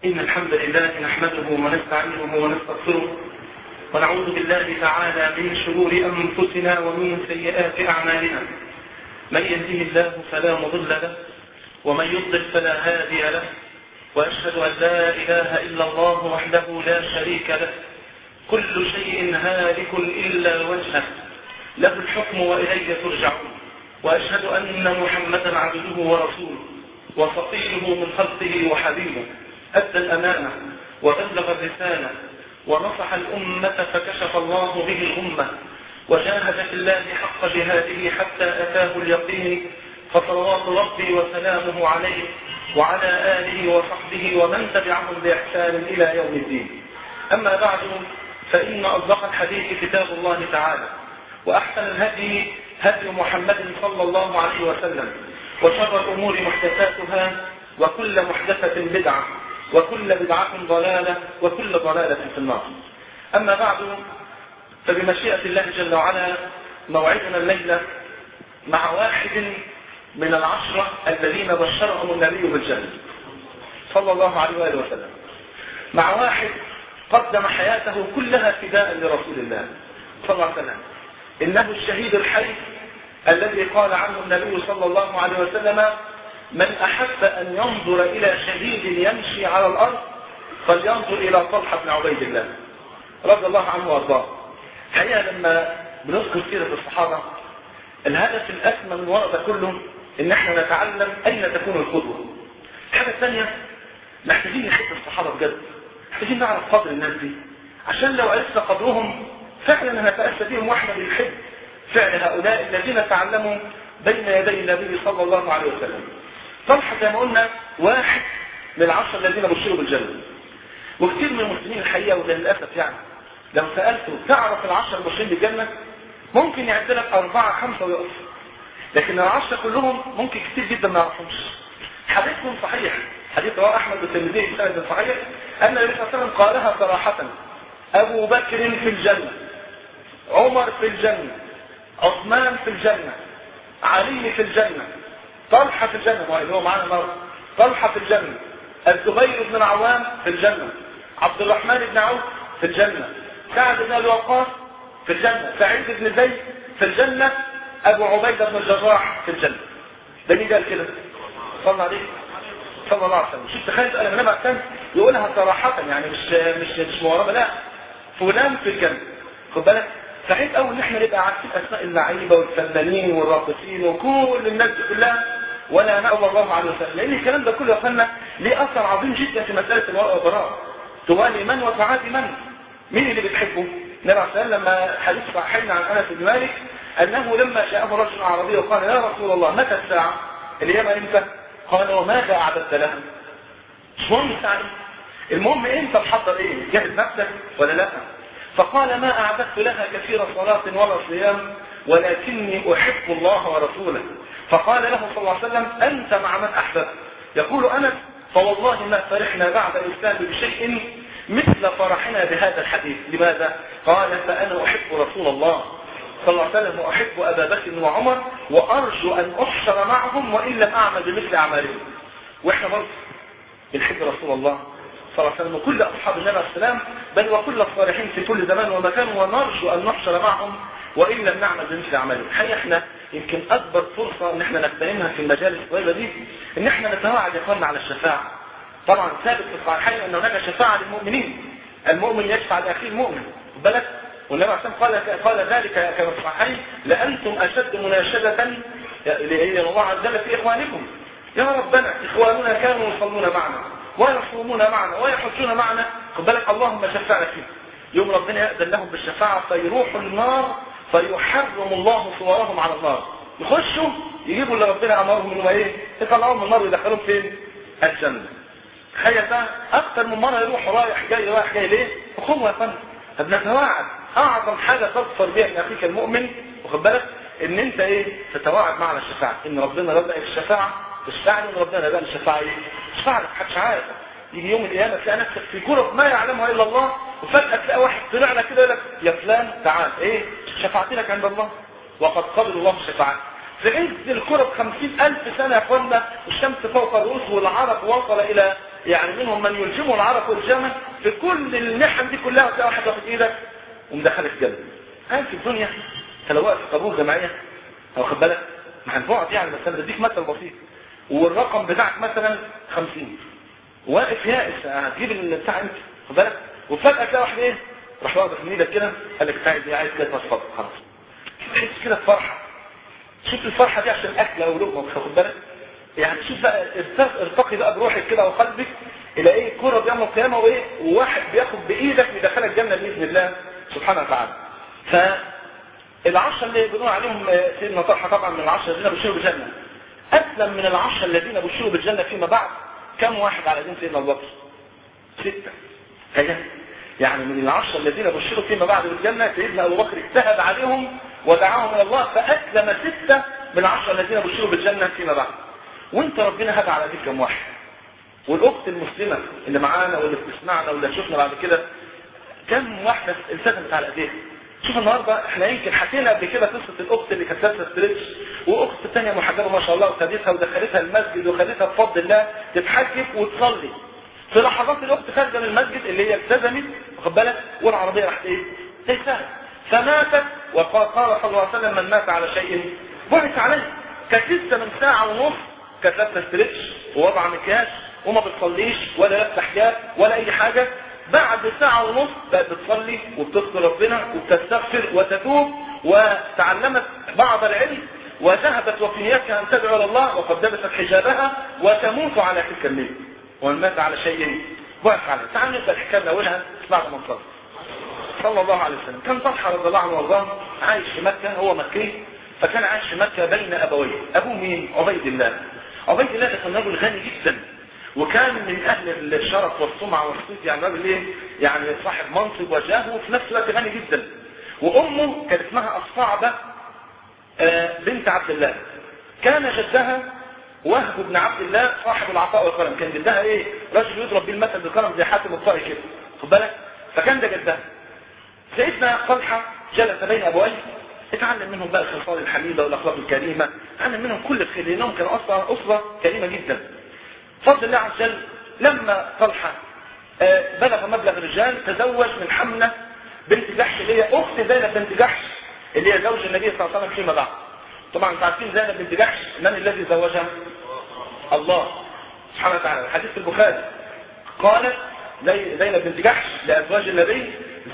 إن الحمد لله نحمده ونستعينه ونستغفره ونعوذ بالله تعالى من شرور أنفسنا ومن سيئات أعمالنا من يهده الله فلا مضل له ومن يضلل فلا هادي له وأشهد أن لا إله إلا الله وحده لا شريك له كل شيء هالك إلا وجهه له الحكم وإليه ترجعون وأشهد أن محمدا عبده ورسوله وصفيه من خلقه وحبيبه أدى الأمانة وبلغ الرسالة ونصح الأمة فكشف الله به الأمة وجاهد في الله حق جهاده حتى أتاه اليقين فصلوات ربي وسلامه عليه وعلى آله وصحبه ومن تبعهم بإحسان إلى يوم الدين أما بعد فإن أصدق الحديث كتاب الله تعالى وأحسن الهدي هدي محمد صلى الله عليه وسلم وشر الأمور محدثاتها وكل محدثة بدعة وكل بدعة ضلالة وكل ضلالة في النار أما بعد فبمشيئة الله جل وعلا موعدنا الليلة مع واحد من العشرة الذين بشرهم النبي بالجنة صلى الله عليه وآله وسلم مع واحد قدم حياته كلها فداء لرسول الله صلى الله عليه وسلم إنه الشهيد الحي الذي قال عنه النبي صلى الله عليه وسلم من أحب أن ينظر إلى شهيد يمشي على الأرض فلينظر إلى طلحة بن عبيد الله رضي الله عنه وارضاه حقيقة لما بنذكر سيرة الصحابة الهدف الأسمى من وراء ده كله إن احنا نتعلم أين تكون القدوة الحاجة الثانية محتاجين نحب الصحابة بجد محتاجين نعرف قدر الناس دي عشان لو عرفنا قدرهم فعلا هنتأسى بهم واحنا بنحب فعل هؤلاء الذين تعلموا بين يدي النبي صلى الله عليه وسلم طلحة زي ما قلنا واحد من العشر الذين بشروا بالجنة وكثير من المسلمين الحقيقة وللأسف يعني لو سألته تعرف العشر المبشرين بالجنة ممكن يعد لك أربعة خمسة ويقف لكن العشرة كلهم ممكن كثير جدا ما يعرفهمش حديثهم صحيح حديث رواه أحمد والترمذي بسند صحيح أن النبي صلى الله عليه وسلم قالها صراحة أبو بكر في الجنة عمر في الجنة عثمان في الجنة علي في الجنة طلحة في الجنة اللي هو معانا مرة طلحة في الجنة الزبير بن العوام في الجنة عبد الرحمن بن عوف في الجنة سعد بن ابي وقاص في الجنة سعيد بن زيد في الجنة ابو عبيدة بن الجراح في الجنة ده مين قال كده صلى عليه صلى الله عليه وسلم شوف تخيل انا لما كان يقولها صراحة يعني مش مش مش موربة لا فلان في الجنة خد بالك صحيح قوي ان احنا نبقى عارفين اسماء اللعيبه والفنانين والراقصين وكل الناس دي كلها ولا نأوى الله عليه وسلم لان الكلام ده كله يا اخوانا ليه اثر عظيم جدا في مساله الوراء والبراء توالي من وتعادي من مين اللي بتحبه النبي عليه السلام لما حديث صحيح عن انس بن مالك انه لما جاءه رجل عربي وقال يا رسول الله متى الساعه اللي هي امتى قال وماذا اعددت لها مش مهم الساعه المهم انت تحضر ايه جاهز نفسك ولا لا فقال ما أعددت لها كثير صلاة ولا صيام ولكني أحب الله ورسوله فقال له صلى الله عليه وسلم أنت مع من أحببت يقول أنس فوالله ما فرحنا بعد الإسلام بشيء مثل فرحنا بهذا الحديث لماذا؟ قال فأنا أحب رسول الله صلى الله عليه وسلم وأحب أبا بكر وعمر وأرجو أن أحشر معهم وإن لم أعمل بمثل أعمالهم وإحنا برضه بنحب رسول الله صلى الله عليه وسلم وكل أصحاب النبي عليه السلام بل وكل الصالحين في كل زمان ومكان ونرجو أن نحشر معهم وإن لم نعمل بمثل أعمالهم الحقيقة احنا يمكن أكبر فرصة إن احنا نغتنمها في المجالس الطيبة دي إن احنا نتواعد يا إخواننا على الشفاعة طبعا ثابت في الصحيحين أن هناك شفاعة للمؤمنين المؤمن يشفع لأخيه المؤمن بالك والنبي عليه الصلاة قال قال ذلك كما في الصحيحين لأنتم أشد مناشدة لأن الله عز وجل في إخوانكم يا ربنا إخواننا كانوا يصلون معنا ويصومون معنا ويحجون معنا خد بالك اللهم شفعنا فيه يوم ربنا يأذن لهم بالشفاعة فيروحوا النار فيحرم الله صورهم على النار يخشوا يجيبوا اللي ربنا امرهم انهم ايه يطلعوهم من النار ويدخلوهم فين الجنه تخيل بقى اكتر من مره يروح رايح جاي رايح جاي ليه اخوه يا فندم فبنتواعد اعظم حاجه تظفر بها من اخيك المؤمن واخد بالك ان انت ايه تتواعد معنا الشفاعه ان ربنا رزقك الشفاعه تشفع لي ان ربنا رزقني الشفاعه ايه تشفع لك محدش عارف يجي يوم القيامه تلاقي نفسك في كرب ما يعلمها الا الله وفجاه تلاقي واحد طلع لك كده يقول لك يا فلان تعال ايه شفعت لك عند الله وقد قبل الله شفاعتك في عز الكرة بخمسين ألف سنة يا اخوانا والشمس فوق الرؤوس والعرق وصل إلى يعني منهم من يلجمه العرق والجمل في كل المحن دي كلها تلاقي واحد واخد إيدك ومدخلك الجنة هل في الدنيا انت لو واقف في قبول جمعية واخد بالك ما هنبعد يعني بس انا بديك مثل بسيط والرقم بتاعك مثلا 50 واقف يائس هتجيب البتاع انت واخد بالك وفجأة تلاقي واحد ايه راح واقف من ايدك كده قال لك بتاعي دي عايز كده تصفط خلاص تحس كده بفرحة شوف الفرحة دي عشان أكل أو لقمة مش واخد بالك يعني شوف بقى ارتقي بقى بروحك كده وقلبك إلى إيه كرة يوم القيامة وإيه وواحد بياخد بإيدك يدخلك الجنة بإذن الله سبحانه وتعالى فالعشرة اللي بنقول عليهم سيدنا طلحة طبعا من العشرة الذين بشروا بالجنة أسلم من العشرة الذين بشروا بالجنة فيما بعد كم واحد على دين سيدنا أبو بكر؟ ستة هي يعني من العشرة الذين بشروا فيما بعد بالجنة سيدنا أبو بكر اجتهد عليهم ودعاهم إلى الله فأسلم ستة من العشرة الذين بشروا بالجنة فيما بعد وانت ربنا هدى على دي كم واحد والأخت المسلمة اللي معانا واللي بتسمعنا واللي شفنا بعد كده كم واحدة التزمت على ايديها شوف النهارده احنا يمكن حكينا قبل كده قصه الاخت اللي كانت لابسه ستريتش واخت ثانيه محجبه ما شاء الله وخدتها ودخلتها المسجد وخدتها بفضل الله تتحجب وتصلي في لحظات الاخت خارجه من المسجد اللي هي التزمت واخد بالك والعربيه راحت ايه؟ تيسرت فماتت وقال صلى الله عليه وسلم من مات على شيء بعث عليه كانت لسه من ساعه ونص كانت لابسه ستريتش ووضع مكياج وما بتصليش ولا لابسه حجاب ولا اي حاجه بعد ساعة ونص بقت بتصلي وبتذكر ربنا وبتستغفر وتتوب وتعلمت بعض العلم وذهبت وفياتها أن تدعو إلى الله وقد لبست حجابها وتموت على تلك الليل ومن مات على شيء بعث عليه تعال نبدأ الحكاية من أولها بعد ما نصلي صلى الله عليه وسلم كان طلحة رضي الله عنه وارضاه عايش في مكة هو مكي فكان عايش في مكة بين أبويه أبوه مين؟ عبيد الله عبيد الله ده كان رجل غني جدا وكان من اهل الشرف والسمعة والصيت يعني راجل ايه يعني صاحب منصب وجاه وفي نفس الوقت غني جدا وامه كان اسمها الصعبة بنت عبد الله كان جدها وهب بن عبد الله صاحب العطاء والكرم كان جدها ايه رجل يضرب بيه المثل بالكرم زي حاتم الطائي كده خد بالك فكان ده جدها سيدنا طلحه جلس بين ابويه اتعلم منهم بقى الخصال الحميده والاخلاق الكريمه اتعلم منهم كل الخير لانهم كانوا اصلا اسره كريمه جدا فضل الله عز وجل لما طلحة بلغ مبلغ الرجال تزوج من حمنة بنت جحش اللي هي أخت زينب بنت جحش اللي هي زوج النبي صلى الله عليه وسلم فيما بعد طبعا انتوا عارفين زينب بنت جحش من الذي زوجها؟ الله سبحانه وتعالى الحديث في البخاري قالت زينب بنت جحش لأزواج النبي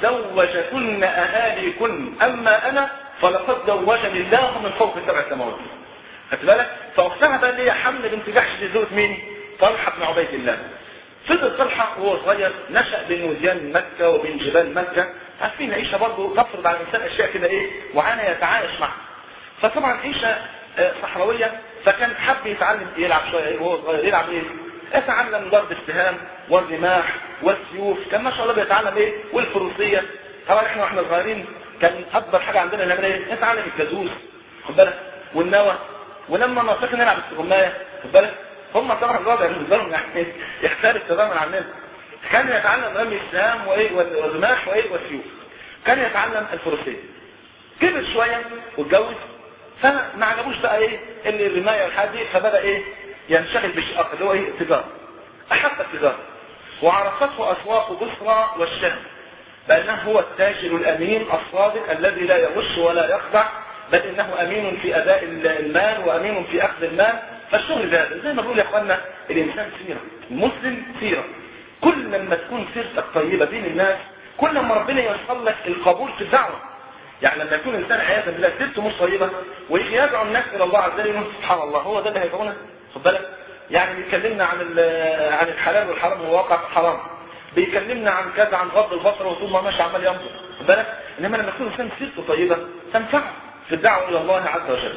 زوجكن أهاليكن أما أنا فلقد زوجني الله من فوق سبع سماوات خدت بالك فاختها بقى اللي هي حمل بنت جحش دي زوجة مين طلحة بن عبيد الله فضل طلحة وهو صغير نشأ بين وديان مكة وبين جبال مكة عارفين عيشة برضه تفرض على الإنسان أشياء كده إيه وعانى يتعايش معها فطبعا عيشة صحراوية فكان حب يتعلم يلعب شوية وهو صغير يلعب إيه يتعلم ضرب السهام والرماح والسيوف كان ما شاء الله بيتعلم إيه والفروسية طبعا إحنا وإحنا صغيرين كان أكبر حاجة عندنا نعمل إيه نتعلم الجازوس خد بالك والنوى ولما نطيق نلعب السجماية خد بالك هم طبعا الوضع بالنسبه لهم يعني يختلف تماما عننا كان يتعلم رمي السهام وايه والرماح وايه والسيوف كان يتعلم الفروسيه كبر شويه واتجوز فما عجبوش بقى ايه اللي الرمايه والحاجات دي فبدا ايه ينشغل بالشقاق اللي هو ايه التجاره احب التجاره وعرفته اسواق بصرى والشام بانه هو التاجر الامين الصادق الذي لا يغش ولا يخدع بل انه امين في اداء المال وامين في اخذ المال فالشغل ده زي ما بقول يا اخوانا الانسان سيره المسلم سيره كل لما تكون سيرتك طيبه بين الناس كل ما ربنا يوصل لك القبول في الدعوه يعني لما يكون انسان عياذا بالله سيرته مش طيبه ويجي يدعو الناس الى الله عز وجل سبحان الله هو ده اللي هيدعونا خد بالك يعني بيكلمنا عن عن الحلال والحرام والواقع في الحرام بيكلمنا عن كذا عن غض البصر وطول ما ماشي عمال ينظر خد بالك انما لما يكون انسان سيرته طيبه تنفعه في الدعوه الى الله عز وجل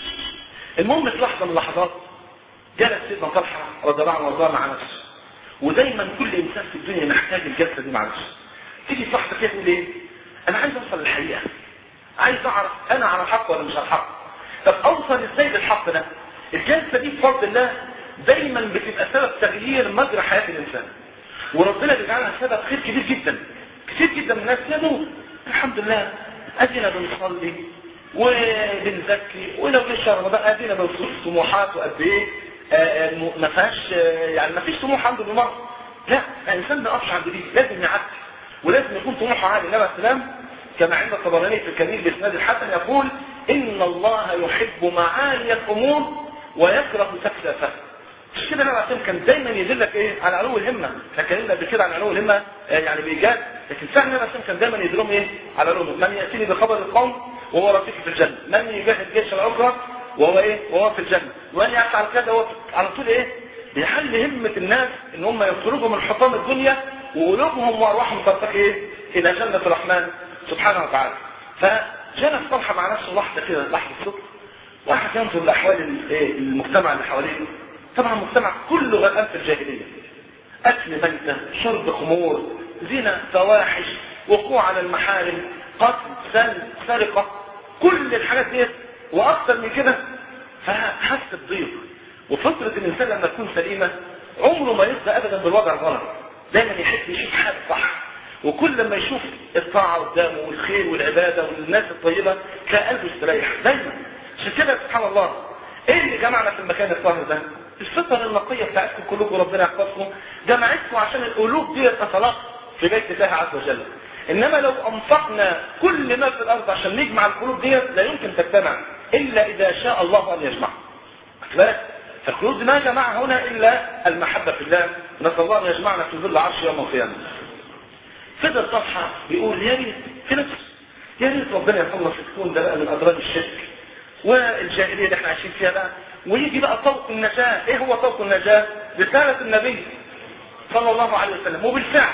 المهم في لحظه من اللحظات جلس سيدنا طلحه رضي الله عنه وارضاه مع نفسه ودايما كل انسان في الدنيا محتاج الجلسه دي مع نفسه تيجي في لحظه كده تقول ايه انا عايز اوصل للحقيقه عايز اعرف انا على الحق ولا مش على الحق طب اوصل ازاي للحق ده الجلسه دي بفضل الله دايما بتبقى سبب تغيير مجرى حياه الانسان وربنا بيجعلها سبب خير كبير جدا كتير جدا من الناس يا نور الحمد لله ادينا بنصلي وبنزكي ولو جه شهر رمضان ادينا بنصوص طموحات وقد ايه آه، آه، ما فيهاش آه، يعني ما فيش طموح عنده بالمره لا الانسان ما يقفش عند دي لازم يعدي ولازم يكون طموحه عالي النبي عليه السلام كما عند الطبراني في الكبير باسناد الحسن يقول ان الله يحب معالي الامور ويكره سفسافها مش كده النبي عليه السلام كان دايما يدلك ايه على علو الهمه احنا اتكلمنا قبل كده عن علو الهمه آه، يعني بايجاد لكن فعلا النبي عليه السلام كان دايما يدلهم ايه على علو الهمه من ياتيني بخبر القوم وهو رفيقي في الجنه من يجاهد جيش العمره وهو ايه وهو في الجنه ومن يفعل كذا وهو على طول ايه بيحل همه الناس ان هم يخرجوا من حطام الدنيا وقلوبهم وارواحهم ترتقي ايه الى جنه الرحمن سبحانه وتعالى فجلس طلحه مع نفسه لحظه كده لحظه صدق واحد ينظر لاحوال ال- إيه المجتمع اللي حواليه طبعا المجتمع كله غرقان في الجاهليه اكل ميته شرب خمور زنا فواحش وقوع على المحارم قتل سلب سرقه كل الحاجات دي واكثر من كده فحس بضيق وفطره الانسان لما تكون سليمه عمره ما يرضى ابدا بالوضع الغلط دايما يحب يشوف حاجه صح وكل لما يشوف الطاعه قدامه والخير والعباده والناس الطيبه تلاقي قلبه يستريح دايما عشان كده سبحان الله ايه اللي جمعنا في المكان الطاهر ده الفطر النقيه بتاعتكم كلكم ربنا يحفظكم جمعتكم عشان القلوب دي تتلاقى في بيت الله عز وجل انما لو انفقنا كل ما في الارض عشان نجمع القلوب دي لا يمكن تجتمع الا اذا شاء الله ان يجمعها واخد بالك؟ فالقلوب دي ما جمعها هنا الا المحبه في الله نسال الله ان يجمعنا في ظل عرش يوم القيامه فضل طلحه بيقول يا ريت في نفسه يا ريت ربنا يخلص الكون ده بقى من اضرار الشرك والجاهليه اللي احنا عايشين فيها بقى ويجي بقى طوق النجاه ايه هو طوق النجاه رساله النبي صلى الله عليه وسلم وبالفعل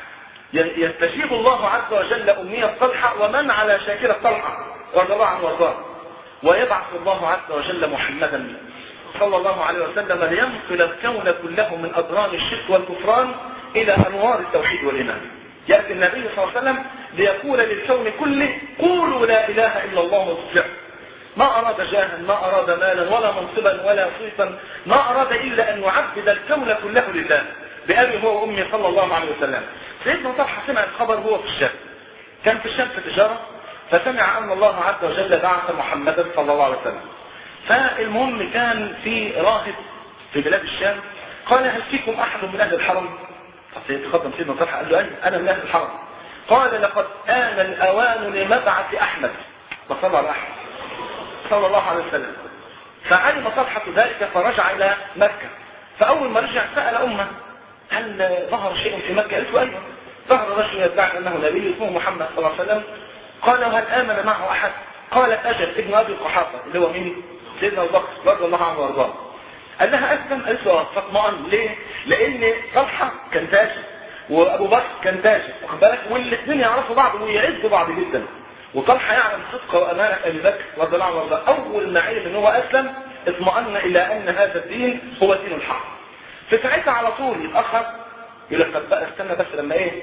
يستجيب الله عز وجل أمنية طلحة ومن على شاكرة طلحة رضي الله عنه وارضاه ويبعث الله عز وجل محمدا صلى الله عليه وسلم لينقل الكون كله من أضرار الشرك والكفران إلى أنوار التوحيد والإيمان يأتي النبي صلى الله عليه وسلم ليقول للكون كله قولوا لا إله إلا الله وتفلحوا ما أراد جاها ما أراد مالا ولا منصبا ولا صيتا ما أراد إلا أن يعبد الكون كله لله بأبي هو وأمي صلى الله عليه وسلم سيدنا طلحة سمع الخبر هو في الشام كان في الشام في تجارة فسمع أن الله عز وجل بعث محمدا صلى الله عليه وسلم فالمهم كان في راهب في بلاد الشام قال هل فيكم أحد من أهل الحرم فسيتقدم سيدنا طلحة قال له أي أنا من أهل الحرم قال لقد آن الأوان لمبعث أحمد فصلى على أحمد صلى الله عليه وسلم فعلم طلحة ذلك فرجع إلى مكة فأول ما رجع سأل أمه هل ظهر شيء في مكة قالت له أيوه ظهر رجل يدعي أنه نبي اسمه محمد صلى الله عليه وسلم قال هل آمن معه أحد قالت أجل ابن أبي القحافة اللي هو مين سيدنا أبو بكر رضي الله عنه وارضاه قال لها أسلم قالت له فاطمئن ليه لأن طلحة كان تاجر وأبو بكر كان تاجر واخد بالك والاثنين يعرفوا بعض ويعزوا بعض جدا وطلحة يعلم صدق وأمانة أبي بكر رضي الله عنه وارضاه أول ما علم أن هو أسلم اطمأن إلى أن هذا الدين هو دين الحق في ساعتها على طول يتأخر يقول لك طب بقى استنى بس لما ايه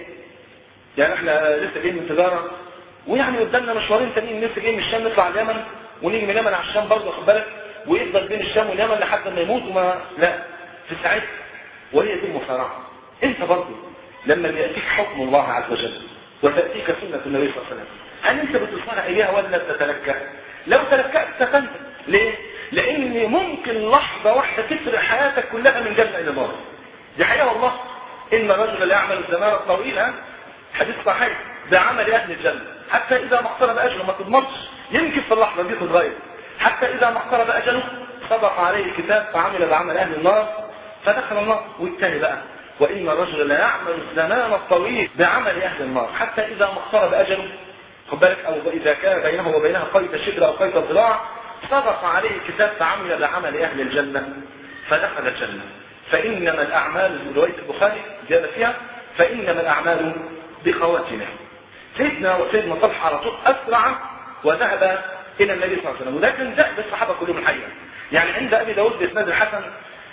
يعني احنا لسه جايين من تجارة ويعني قدامنا مشوارين تانيين لسه جايين من الشام نطلع اليمن ونيجي من اليمن على الشام برضه واخد بالك ويفضل بين الشام واليمن لحد ما يموت وما لا في ساعتها وهي دي المصارعة انت برضه لما يأتيك حكم الله عز وجل وتأتيك سنة النبي صلى الله عليه وسلم هل انت بتصارع اياها ولا تتلكأ لو تلكأت تفنت ليه لان ممكن لحظة واحدة تسرق حياتك كلها من جنة الى نار دي حقيقة والله ان الرجل لا يعمل الزمان الطويل ها حديث صحيح بعمل اهل الجنة حتى اذا ما اقترب اجله ما تضمنش يمكن في اللحظة دي تتغير حتى اذا ما اقترب اجله سبق عليه الكتاب فعمل بعمل اهل النار فدخل النار والتاني بقى وان الرجل لا يعمل الزمان الطويل بعمل اهل النار حتى اذا ما اقترب اجله خد بالك او اذا كان بينه وبينها قيد شبر او قيد ذراع سبق عليه الكتاب فعمل بعمل اهل الجنه فدخل الجنه فانما الاعمال روايه البخاري زياده فيها فانما الاعمال بخواتمها سيدنا وسيدنا طلحه على طول اسرع وذهب الى النبي صلى الله عليه وسلم وده كان دأب الصحابه كلهم الحقيقه يعني عند ابي داود باسناد الحسن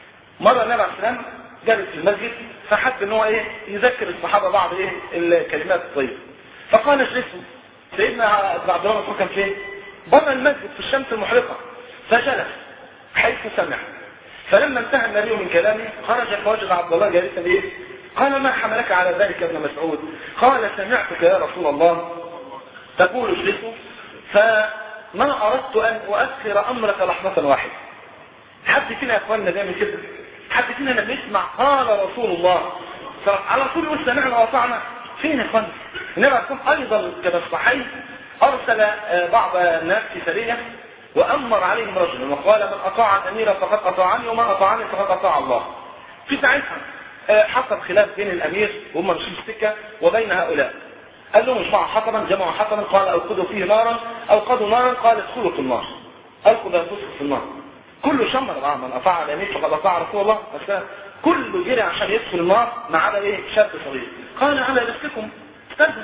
مره النبي عليه السلام جالس في المسجد فحب ان هو ايه يذكر الصحابه بعض ايه الكلمات الطيبه فقال اجلسوا سيدنا عبد الله بن كان فين بره المسجد في الشمس المحرقه فجلس حيث سمع فلما انتهى النبي من كلامه خرج فوجد عبد الله جالسا ايه قال ما حملك على ذلك يا ابن مسعود قال سمعتك يا رسول الله تقول اجلسوا ما اردت ان اؤخر امرك لحظه واحده حد فينا يا اخواننا بيعمل كده حد فينا لما يسمع قال رسول الله على طول يقول سمعنا واطعنا فين يا اخواننا النبي عليه الصلاه ايضا كما الصحيح ارسل بعض الناس في سريه وامر عليهم رجلا وقال من اطاع الامير فقد اطاعني ومن اطاعني فقد اطاع الله في ساعتها حصل خلاف بين الامير وهم ماشيين في السكه وبين هؤلاء قال لهم اشفعوا حطبا جمعوا حطبا قال اوقدوا فيه نارا اوقدوا نارا قال ادخلوا في النار القوا بانفسكم في النار كله شمر اه من اطاع الامير فقد اطاع رسول الله بس كله جري عشان يدخل النار ما عدا ايه شاب صغير قال على رزقكم استنى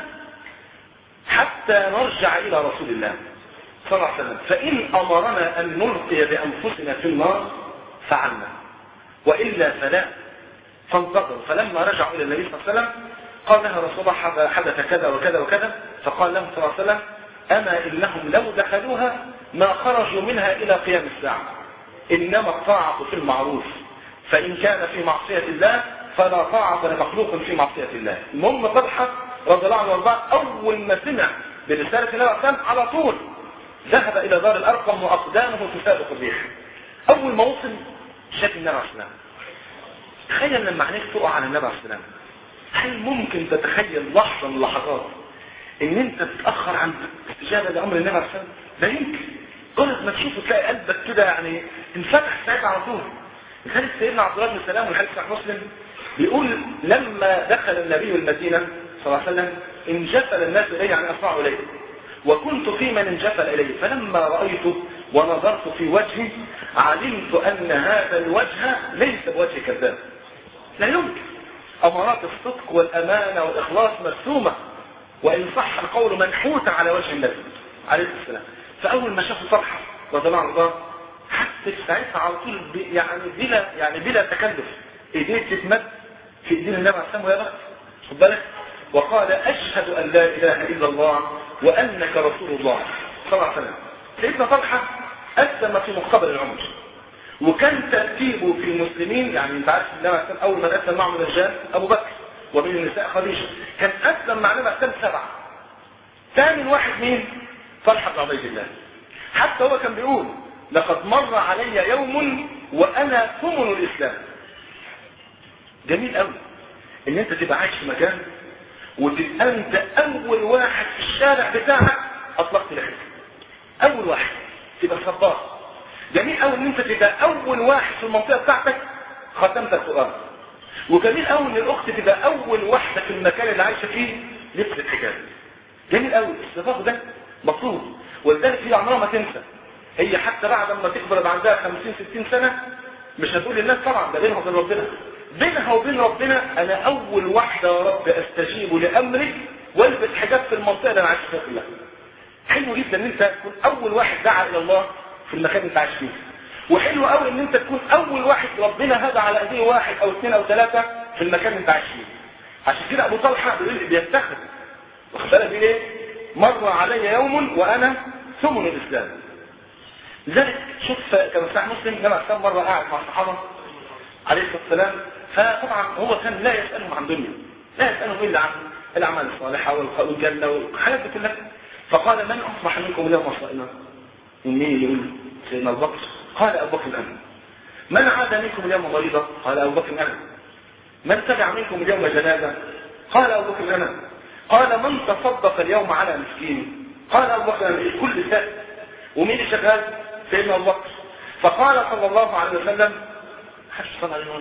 حتى نرجع الى رسول الله صلى الله عليه وسلم فان امرنا ان نلقي بانفسنا في النار فعلنا والا فلا فانتظروا فلما رجعوا الى النبي صلى الله عليه وسلم قال لها رسول الله حدث كذا وكذا وكذا فقال لهم صلى الله عليه وسلم اما انهم لو دخلوها ما خرجوا منها الى قيام الساعه انما الطاعه في المعروف فان كان في معصيه الله فلا طاعه لمخلوق في معصيه الله المهم طلحه رضي الله عنه وارضاه اول ما سمع برساله النبي صلى الله عليه وسلم على طول ذهب الى دار الارقم واقدامه تسابق الريح اول ما وصل شاف النبي عليه السلام تخيل لما عينيك تقع على النبي عليه السلام هل ممكن تتخيل لحظه من اللحظات ان انت تتاخر عن استجابه لامر النبي عليه السلام ده يمكن جرد ما تشوفه تلاقي قلبك كده يعني انفتح ساعتها على طول لذلك سيدنا عبد الله بن سلام والحديث صحيح مسلم بيقول لما دخل النبي المدينه صلى الله عليه وسلم انجفل الناس اليه يعني اسرعوا اليه وكنت في من انجفل اليه فلما رايته ونظرت في وجهه علمت ان هذا الوجه ليس بوجه كذاب لا يمكن امارات الصدق والامانه والاخلاص مرسومه وان صح القول منحوته على وجه النبي عليه السلام فاول ما شافوا طلحه رضي الله عنه حس ساعتها على طول يعني بلا يعني بلا تكلف ايديه تتمد في ايدين النبي عليه السلام ويا بخت خد بالك وقال اشهد ان لا اله الا الله وانك رسول الله صلى الله عليه وسلم سيدنا طلحه اسلم في مقتبل العمر وكان ترتيبه في المسلمين يعني انت عارف النبي عليه اول من اسلم معه من الرجال ابو بكر ومن النساء خديجه كان اسلم مع النبي عليه سبعه ثامن واحد مين طلحه بن عبيد الله حتى هو كان بيقول لقد مر علي يوم وانا ثمن الاسلام جميل قوي ان انت تبقى عايش في مكان وتبقى انت اول واحد في الشارع بتاعك اطلقت لحيتك اول واحد تبقى صبار جميل قوي ان انت تبقى اول واحد في المنطقه بتاعتك ختمت القران وجميل قوي ان الاخت تبقى اول واحده في المكان اللي عايشه فيه لبس الحجاب جميل قوي الصفاق ده مطلوب ولذلك هي عمرها ما تنسى هي حتى بعد ما تكبر يبقى عندها 50 60 سنه مش هتقول للناس طبعا ده بينها وبين ربنا بينها وبين ربنا انا اول واحده يا رب استجيب لامرك والبس حجاب في المنطقه اللي انا عايش فيها كلها حلو جدا ان انت تكون اول واحد دعا الى الله في المكان اللي انت عايش فيه وحلو قوي ان انت تكون اول واحد ربنا هدى على ايديه واحد او اثنين او ثلاثه في المكان اللي انت عايش فيه عشان كده ابو طلحه بيقول بيفتخر واخد بالك ايه مر علي يوم وانا ثمن الاسلام لذلك شوف كان صحيح مسلم لما كان مره قاعد مع الصحابه عليه الصلاه والسلام فطبعا هو كان لا يسالهم عن دنيا لا يسالهم الا عن الاعمال الصالحه والجنه والحاجات دي كلها فقال من اصبح منكم اليوم صائما مين يقول سيدنا ابو بكر قال ابو بكر انا من عاد منكم اليوم مريضا قال ابو بكر انا من تبع منكم اليوم جنازه قال ابو بكر انا قال من تصدق اليوم على مسكين قال ابو بكر انا الكل سائل ومين اللي شغال سيدنا ابو بكر فقال صلى الله عليه وسلم حش صلى عليه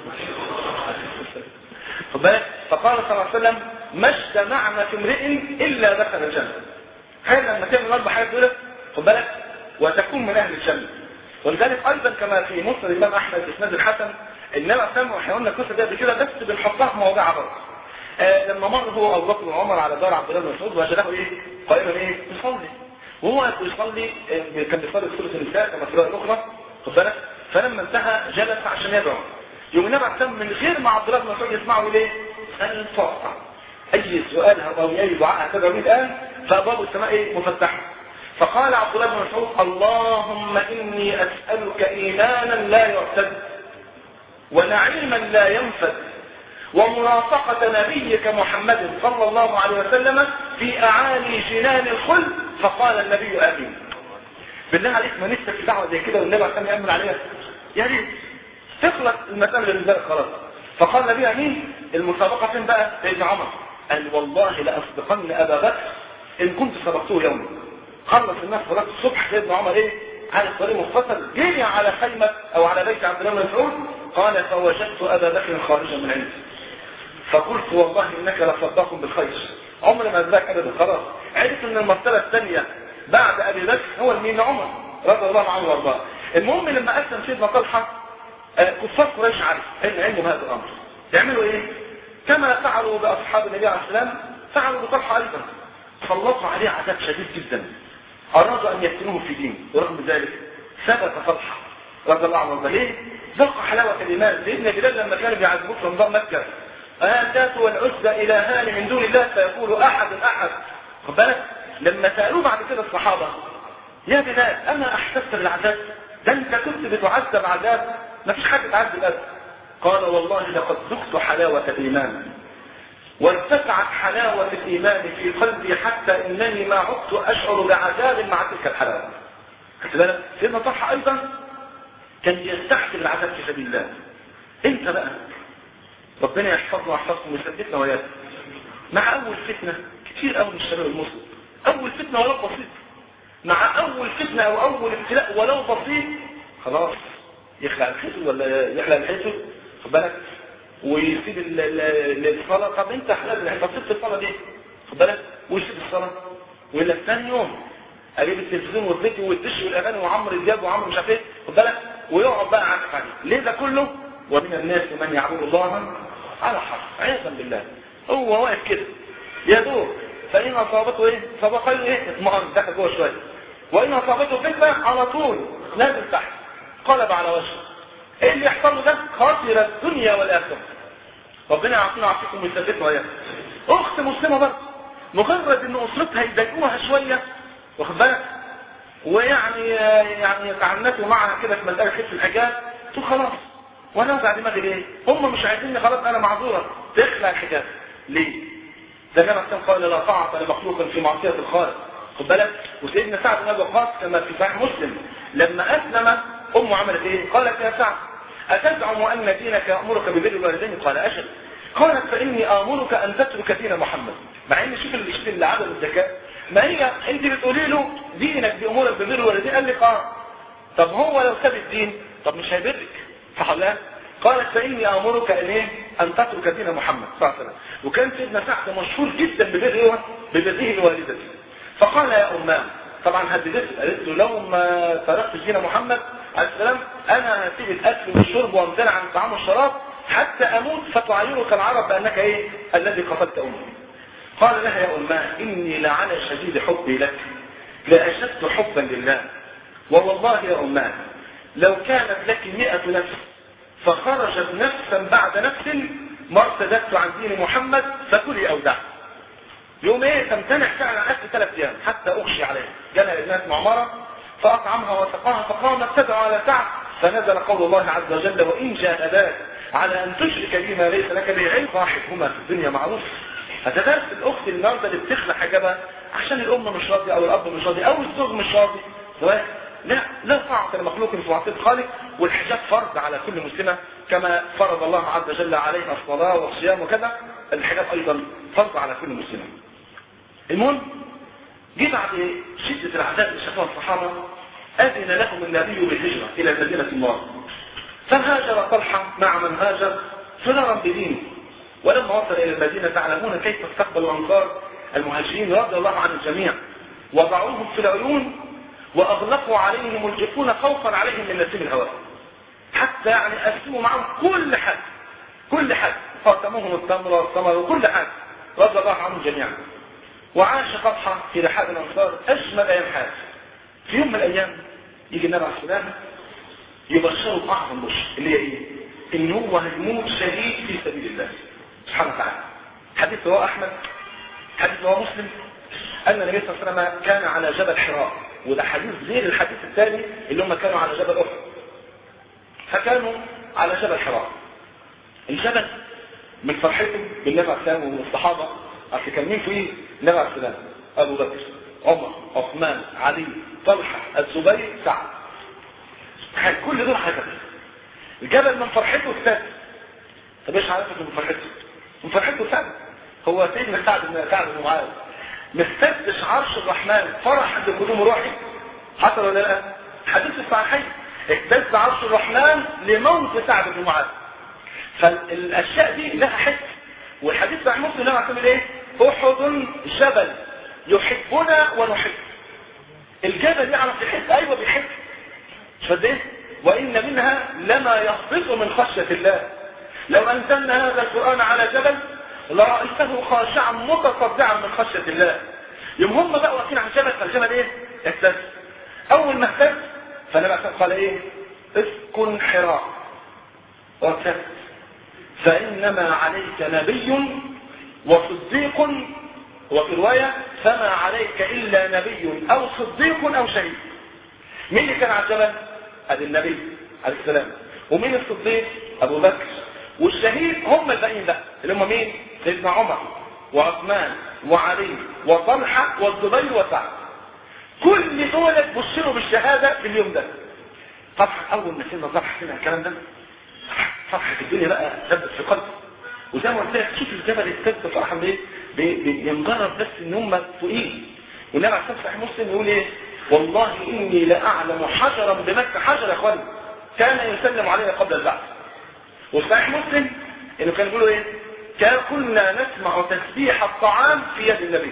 وسلم فقال صلى الله عليه وسلم ما اجتمعنا في امرئ الا دخل الجنه خير لما تعمل الاربع حاجات دول خد بالك وتكون من اهل الجنه ولذلك ايضا كما في مسند الامام احمد باسناد الحسن انما سمعوا احنا قلنا القصه دي قبل كده بس بنحطها في مواضيعها برضه آه لما مر هو ابو بكر وعمر على دار عبد الله بن مسعود وجده ايه قائما ايه يصلي وهو يصلي آه كان بيصلي في سوره النساء كما في الروايه الاخرى خد بالك فلما انتهى جلس عشان يدعو يوم النبي عليه من غير ما عبد الله بن مسعود يسمعه ليه؟ قال تعطى اي سؤال او اي دعاء هتدعو به الان فابواب السماء ايه مفتحه فقال عبد الله بن مسعود اللهم اني اسالك ايمانا لا يعتد ونعيما لا ينفد ومرافقة نبيك محمد صلى الله عليه وسلم في أعالي جنان الخلد فقال النبي آمين بالله عليك ما نفسك في دعوه زي كده والنبي عشان يامن عليها يا ريت تخلص المساله بالنسبه لك خلاص فقال النبي امين المسابقه فين بقى سيدنا عمر قال والله لاسبقن ابا بكر ان كنت سبقته يوما خلص الناس صلاه الصبح سيدنا عمر ايه على الطريق مختصر جري على خيمه او على بيت عبد الله بن مسعود قال فوجدت ابا بكر خارجا من عندي فقلت والله انك لصداق بالخير عمر ما ذاك ابدا خلاص عرفت ان المرتبه الثانيه بعد ابي بكر هو مين عمر رضي الله عنه وارضاه المهم لما اسلم سيدنا طلحه آه، كفار قريش عرف ان عندهم هذا الامر يعملوا ايه كما فعلوا باصحاب النبي عليه السلام فعلوا بطلحه ايضا سلطوا عليه عذاب شديد جدا ارادوا ان يفتنوه في دين ورغم ذلك ثبت طلحه رضي الله عنه وارضاه ليه ذوق حلاوه الايمان سيدنا بلال لما كانوا بيعذبوه في رمضان مكه آتات والعزى إلهان من دون الله فيقول أحد أحد خد بالك لما سألوه بعد كده الصحابة يا بلال أما أحسست بالعذاب ده أنت كنت بتعذب عذاب ما فيش حد يتعذب أبدا قال والله لقد ذقت حلاوة الإيمان وارتفعت حلاوة الإيمان في قلبي حتى إنني ما عدت أشعر بعذاب مع تلك الحلاوة خدت بالك سيدنا طلحة أيضا كان يستحسن العذاب في سبيل الله انت بقى ربنا يحفظنا ويحفظكم ويثبتنا وياكم مع اول فتنه كتير قوي من الشباب المسلم اول فتنه ولو بسيط مع اول فتنه او اول ابتلاء ولو بسيط خلاص يخلع الحيطه ولا يحلق الحيطه خد بالك ويسيب ال- ال- الصلاه طب انت حلال الحيطه سبت الصلاه ليه؟ خد بالك ويسيب الصلاه ولا ثاني يوم اجيب التلفزيون والفيديو والدش والاغاني وعمرو دياب وعمرو مش عارف ايه خد بالك ويقعد بقى عكس عليه ليه ده كله ومن الناس من يعبد الله على حرف عياذا بالله هو واقف كده يا دوب فإن أصابته إيه؟ صاب خير إيه؟ اطمئن دخل جوه شوية وإن أصابته فتنة على طول نازل تحت قلب على وجهه إيه اللي يحصل له ده؟ خاسر الدنيا والآخرة ربنا يعطينا ويعطيكم ويثبتنا وإياكم أخت مسلمة برضه مجرد إن أسرتها يضايقوها شوية واخد بالك ويعني يعني يتعنتوا معها كده في مسألة حفظ الحجاب تقول خلاص وانا اوجع دماغي ليه؟ هم مش عايزيني خلاص انا معذوره تخلع الحجاب ليه؟ ده النبي عليه قال لا طاعه لمخلوق في معصيه الخالق خد بالك وسيدنا سعد بن ابي وقاص كما في صحيح مسلم لما اسلم امه عملت ايه؟ قالت يا سعد اتزعم ان دينك يامرك ببر الوالدين؟ قال اجل قالت فاني امرك ان تترك دين محمد مع ان شوف اللي شوف اللي عدم الذكاء ما هي انت بتقولي له دينك بيامرك ببر الوالدين قال لك اه طب هو لو ساب الدين طب مش هيبرك صح ولا لا؟ قالت فاني امرك ان ايه؟ ان تترك دين محمد صلى الله عليه وسلم وكان سيدنا سعد مشهور جدا ببره ببره لوالدته فقال يا اماه طبعا هددته قالت له لو ما تركت دين محمد عليه السلام انا هسيب الاكل والشرب وامتنع عن الطعام والشراب حتى اموت فتعيرك العرب بانك ايه؟ الذي قتلت امي قال لها يا اماه اني لعلى شديد حبي لك لاشد حبا لله ووالله يا اماه لو كانت لك مئة نفس فخرجت نفسا بعد نفس ما ارتدت عن دين محمد فكلي او دع يوم ايه تمتنع فعلا عن اكل ثلاث ايام حتى اغشي عليها جالها ابنات معمره فاطعمها وسقاها فقامت تدعو على تعب فنزل قول الله عز وجل وان جاهداك على ان تشرك بما ليس لك به علم صاحبهما في الدنيا معروف هذا درس الاخت النهارده اللي بتخلع حجابها عشان الام مش راضيه او الاب مش راضي او الزوج مش راضي سواء لا لا طاعة لمخلوق في معصية الخالق والحجاب فرض على كل مسلمة كما فرض الله عز وجل عليها الصلاة والصيام وكذا الحجاب أيضا فرض على كل مسلمة المهم جه بعد شدة العذاب اللي شافوها الصحابة أذن لهم النبي بالهجرة إلى المدينة المنورة فهاجر طلحة مع من هاجر فرارا بدينه ولما وصل إلى المدينة تعلمون كيف استقبل الأنصار المهاجرين رضي الله عن الجميع وضعوهم في العيون واغلقوا عليهم الجفون خوفا عليهم من نسيم الهواء حتى يعني قسموا معهم كل حاجه كل حاجه قسموهم التمر والثمر وكل حاجه رضي الله عنهم جميعا وعاش طلحه في رحاب الانصار اجمل ايام حياته في يوم من الايام يجي النبي عليه السلام يبشره باعظم بشر اللي هي ايه؟ ان هو هيموت شهيد في سبيل الله سبحانه وتعالى حديث رواه احمد حديث رواه مسلم ان النبي صلى الله عليه وسلم كان على جبل حراء وده حديث غير الحديث الثاني اللي هم كانوا على جبل احد فكانوا على جبل حراء الجبل من فرحتهم بالنبي عليه السلام والصحابه اصل كان مين فيه النبي عليه السلام ابو بكر عمر عثمان علي طلحة الزبير سعد كل دول حاجة الجبل من فرحته اكتسب طب ايش عرفت من فرحته من فرحته سعد هو سيدنا سعد بن سعد بن معاذ مستدش عرش الرحمن فرح بقدوم روحي حصل ولا لا حديث الصحيحين اهتز عرش الرحمن لموت سعد بن معاذ فالاشياء دي لها حس والحديث بتاع مسلم لما عمل ايه احد جبل يحبنا ونحب الجبل يعرف يحب ايوه بيحب مش قد ايه وان منها لما يهبط من خشيه الله لو انزلنا هذا القران على جبل لرايته خاشعا متصدعا من خشيه الله يوم هم بقى واقفين على الجبل فالجبل ايه اهتز اول ما اهتز فالنبي قال ايه اسكن حراء وارتد فانما عليك نبي وصديق وفي رواية فما عليك إلا نبي أو صديق أو شهيد مين اللي كان على الجبل؟ ادي النبي عليه السلام ومين الصديق؟ أبو بكر والشهيد هم الباقيين بقى اللي هم مين؟ سيدنا عمر وعثمان وعلي وطلحة والزبير وسعد كل دول بشروا بالشهادة في اليوم ده طبعا أول ما سيدنا طلحة سمع الكلام ده فرحة الدنيا بقى ثبت في قلبه وزي ما قلت لك شوف الجبل الثبت فرحا بايه؟ بمجرد بس ان هم فوقيه والنبي عليه الصلاه مسلم يقول ايه والله اني لاعلم حجرا بمكه حجر يا اخواني كان يسلم علينا قبل البعث وصحيح مسلم انه كان يقولوا ايه كان كنا نسمع تسبيح الطعام في يد النبي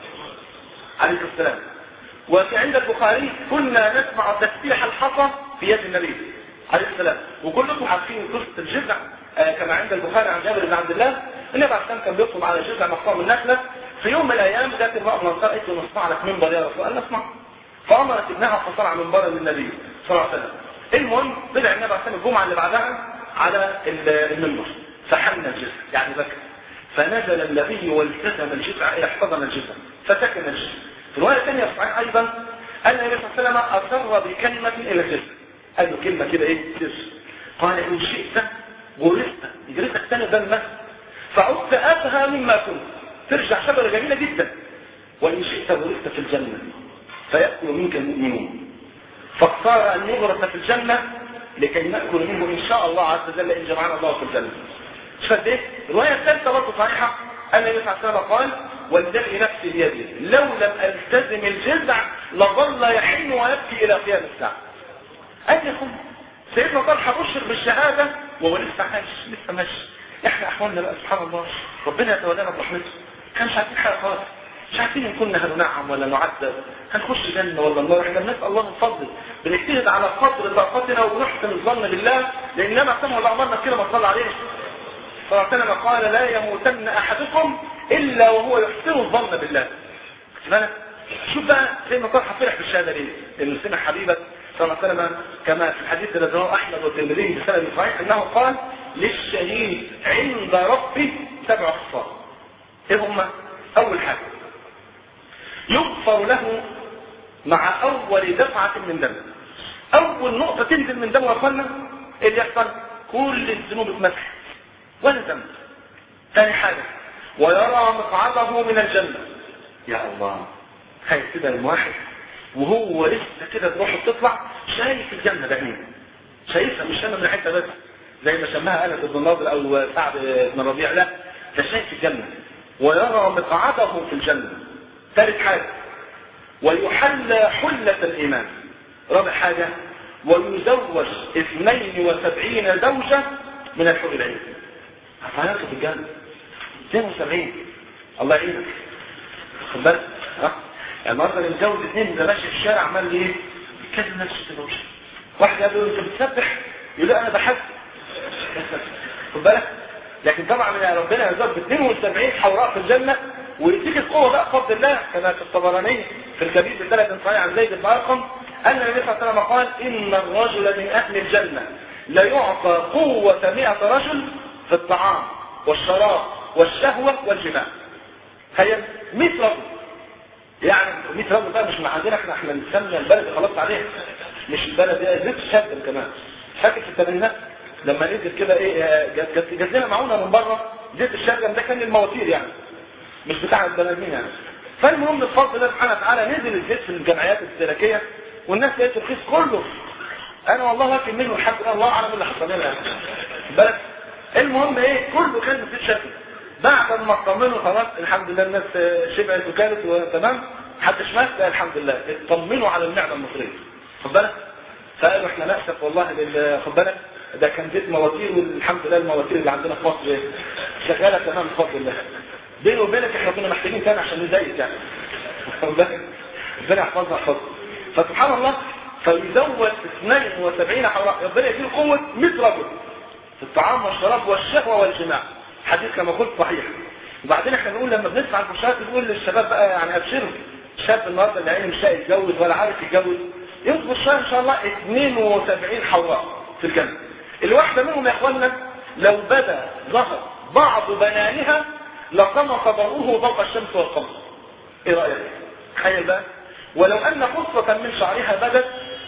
عليه السلام وفي عند البخاري كنا نسمع تسبيح الحصى في يد النبي عليه السلام وكلكم عارفين قصه الجذع آه كما عند البخاري عن جابر بن عبد الله النبي عليه السلام كان بيقوم على جذع مقطوع من نخله في يوم من الايام جاءت امراه من الانصار قالت له نصنع لك منبر يا رسول الله نصنع فامرت ابنها فصنع منبرا للنبي صلى الله عليه وسلم المهم طلع النبي عليه السلام الجمعه اللي بعدها على المنبر فحن الجذع يعني بكى فنزل النبي والتزم الجذع الى احتضن الجذع فسكن الجذع في الروايه الثانيه الصحيح ايضا ان النبي صلى الله عليه وسلم اصر بكلمه الى الجذع قال له كلمه كده ايه سر قال ان شئت ورثت جريتك تاني ذنبك فعدت أبهى مما كنت ترجع شجرة جميلة جدا وإن شئت ورثت في الجنة فيأكل منك المؤمنون فاختار أن يغرس في الجنة لكي نأكل منه إن شاء الله عز وجل إن جمعنا الله في الجنة شفت إيه؟ الرواية الثالثة برضه صحيحة أن النبي صلى الله عليه وسلم قال والذي نفسي بيده لو لم ألتزم الجزع لظل يحن ويبكي إلى قيام الساعة أين يكون سيدنا طلحة بشر بالشهادة وهو لسه عايش لسه ماشي احنا احوالنا بقى سبحان الله ربنا يتولانا برحمته كان مش عارفين حاجه خالص مش عارفين ان كنا هننعم ولا نعذب هنخش جنه ولا النار احنا بنسال الله من فضله بنجتهد على قدر طاقتنا وبنحسن الظن بالله لانما سمع الله امرنا كده ما صلى عليه فربنا قال لا يموتن احدكم الا وهو يحسن الظن بالله بالك شوف بقى سيدنا طلحه فرح بالشهاده ليه؟ لانه سمع حبيبك صلى الله عليه وسلم كما في الحديث الذي رواه احمد والترمذي بسند صحيح انه قال للشهيد عند ربه سبع خصال ايه هم اول حاجه يغفر له مع اول دفعه من دم اول نقطه تنزل من دم اخوانا ايه اللي يحصل كل الذنوب اتمسحت ولا ذنب ثاني حاجه ويرى مقعده من الجنه يا الله هاي كده الواحد وهو لسه كده روحه بتطلع شايف الجنه بعينيه شايفها مش شامه من حته بس زي ما سماها انس بن نضر او سعد بن ربيع لا ده شايف الجنه ويرى مقعده في الجنه ثالث حاجه ويحلى حله الايمان رابع حاجه ويزوج 72 زوجه من الحور العين هتعرف في الجنه 72 الله يعينك خد بالك ها يعني مثلا متجوز اثنين ده ماشي في الشارع عمال ايه يتكلم نفسه كده وش واحد قال له انت بتسبح يقول له انا بحب خد بالك لكن طبعا من ربنا يرزقك ب 72 حوراء في الجنه ويديك القوه بقى بفضل الله كما في الطبراني في الكبير بثلاث صحيح عن زيد بن ارقم ان النبي صلى الله عليه وسلم قال ان الرجل من اهل الجنه لا يعطى قوه 100 رجل في الطعام والشراب والشهوه والجماع هي 100 رجل يعني 100 رجل بقى مش مع عندنا احنا احنا نسمي البلد خلاص عليها مش البلد دي زيت الشجر كمان فاكر في الثمانينات لما نزل كده ايه جت جت لنا معونه من بره زيت الشجر ده كان للمواتير يعني مش بتاع البني ادمين يعني فالمهم بفضل الله سبحانه وتعالى نزل الزيت في الجمعيات الاستهلاكيه والناس لقيت الرخيص كله انا والله واكل منه الحمد لله الله اعلم اللي حصل لنا بس المهم ايه كله كان في شكل بعد ما اطمنوا خلاص الحمد لله الناس شبعت وكانت وتمام محدش مات لا الحمد لله اطمنوا على النعمه المصريه خد بالك فقالوا احنا ناسف والله لل خد بالك ده كان بيت مواتير والحمد لله المواتير اللي عندنا في مصر شغاله تمام بفضل الله بيني وبينك احنا كنا محتاجين تاني عشان نزيد يعني خد بالك ربنا يحفظنا يحفظنا فسبحان الله فيزود 72 حوراء ربنا يديله قوه 100 رجل في الطعام والشراب والشهوه والجماع حديث كما قلت صحيح وبعدين احنا بنقول لما بنسمع البشرات بنقول للشباب بقى يعني ابشروا شاب النهارده اللي عينه مش لاقي يتجوز ولا عارف يتجوز يصبر شويه ان شاء الله 72 حوراء في الجنه الواحده منهم يا اخوانا لو بدا ظهر بعض بنانها لقمص ضوءه ضوء الشمس والقمر ايه رايك تخيل بقى ولو ان قصه من شعرها بدت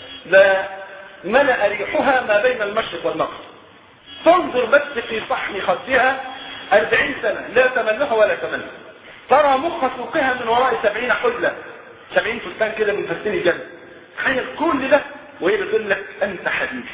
لملا ريحها ما بين المشرق والمغرب تنظر بس في صحن خدها أربعين سنة لا تمنها ولا تمنى ترى مخ سوقها من وراء سبعين حلة سبعين فستان كده من فستان الجنة تخيل كل ده وهي بتقول لك أنت حبيبي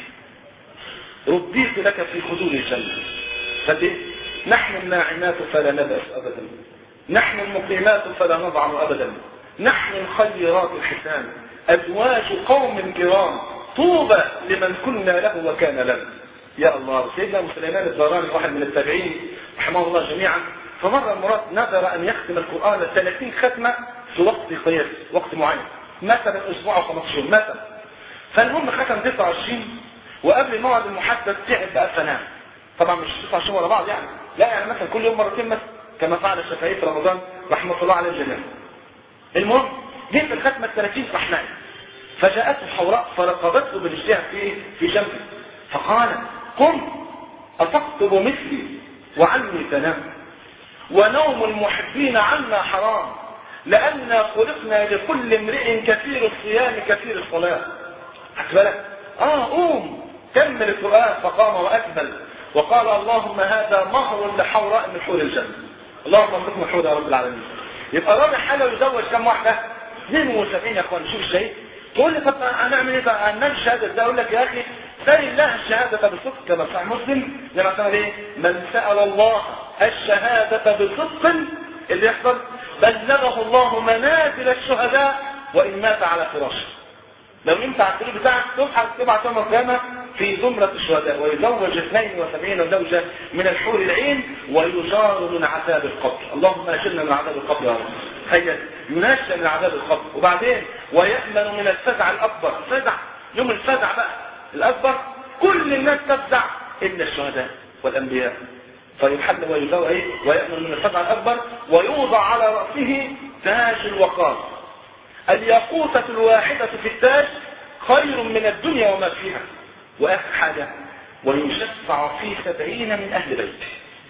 رديت لك في خدود الجنة فدي نحن الناعمات فلا نبأس أبدا نحن المقيمات فلا نضعن أبدا نحن الخيرات الحسان أزواج قوم كرام طوبى لمن كنا له وكان لنا يا الله سيدنا ابو سليمان الزهراني واحد من التابعين رحمه الله جميعا فمر المراد نذر ان يختم القران 30 ختمه في وقت قياس وقت معين مثلا اسبوع او 15 يوم مثلا فالمهم ختم 29 وقبل الموعد المحدد تعب بقى فنام طبعا مش 29 ورا بعض يعني لا يعني مثلا كل يوم مرتين مثلا كما فعل الشافعي في رمضان رحمه الله عليه الجميع المهم جه في الختمه ال 30 راح نايم فجاءته حوراء فرقبته برجلها في في جنبه فقال قم أتخطب مثلي وعني تنام ونوم المحبين عنا حرام لأننا خلقنا لكل امرئ كثير الصيام كثير الصلاة بالك آه قوم كمل القرآن فقام وأكمل وقال اللهم هذا مهر لحوراء من حور الجنة اللهم ارزقنا حور يا رب العالمين يبقى رابع حاجة يزوج كم واحدة 72 يا اخوان شوف الشيء تقول لي طب هنعمل ايه بقى هننام الشهاده ده اقول لك يا اخي سل الله الشهاده بصدق كما صحيح مسلم لما قال ايه من سال الله الشهاده بصدق اللي يحصل بلغه الله منازل الشهداء وان مات على فراشه لو انت على السرير بتاعك تصحى تبعت يوم القيامه في زمرة الشهداء ويزوج 72 زوجة من الحور العين ويجار من عذاب القبر اللهم اجرنا من عذاب القبر يا رب تخيل ينشأ من عذاب القبر وبعدين ويأمن من الفزع الأكبر فزع يوم الفزع بقى الأكبر كل الناس تفزع إلا الشهداء والأنبياء فيحل ويزوج ايه ويأمن من الفزع الأكبر ويوضع على رأسه تاج الوقار الياقوتة الواحدة في التاج خير من الدنيا وما فيها وآخر حاجة ويشفع في سبعين من أهل بيته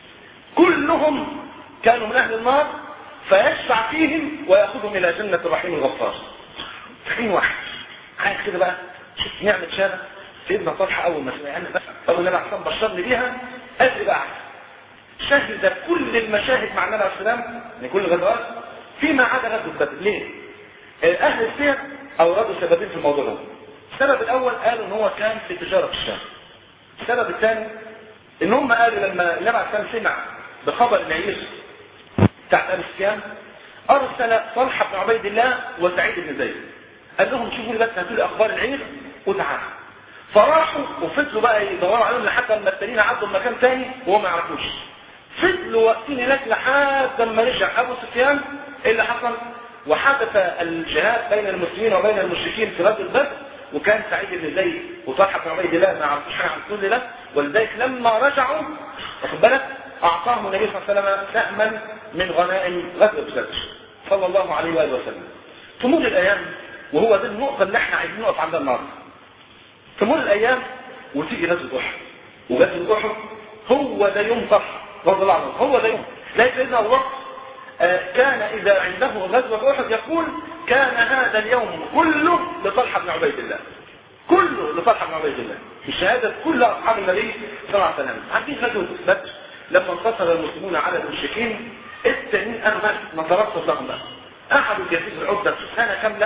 كلهم كانوا من أهل النار فيشفع فيهم ويأخذهم إلى جنة الرحيم الغفار سبعين واحد عايز كده بقى شوف نعمة شهادة سيدنا طلحة أول ما سمعنا بس أول النبي عليه الصلاة بشرني بيها قال لي بقى شهد كل المشاهد مع النبي عليه السلام من كل غزوات فيما عدا غزوة بدر ليه؟ أهل السير أوردوا سببين في الموضوع ده السبب الأول قالوا إن هو كان في تجارة في الشام السبب الثاني إن هم قالوا لما النبي عليه السلام سمع بخبر العيش بتاعت أبي سفيان أرسل طلحة بن عبيد الله وسعيد بن زيد قال لهم شوفوا لي بس هاتوا لي أخبار العير وتعالوا فراحوا وفضلوا بقى يدوروا عليهم لحد ما التانيين عدوا مكان تاني وهو ما يعرفوش فضلوا واقفين هناك لحد ما رجع أبو سفيان إيه اللي حصل وحدث الجهاد بين المسلمين وبين المشركين في غزوة بدر وكان سعيد بن زيد وطلحه بن عبيد الله ما عرفوش حاجه عن كل ده ولذلك لما رجعوا واخد بالك اعطاهم النبي صلى الله عليه وسلم سهما من غنائم غزوه بدر صلى الله عليه واله وسلم تمر الايام وهو دي النقطه اللي احنا عايزين نقف عندها النهارده تمر الايام وتيجي غزوه احد وغزوه احد هو ده يوم طلحه رضي الله عنه هو ده يوم لا سيدنا ابو بكر كان إذا عنده غزوة أحد يقول كان هذا اليوم كله لطلحة بن عبيد الله كله لطلحة بن عبيد الله الشهادة كل أصحاب النبي صلى الله عليه وسلم عارفين غزوة بدر لما انتصر المسلمون على المشركين التانيين أنا ما ترصد لهم بقى قعدوا يجهزوا العدة سنة كاملة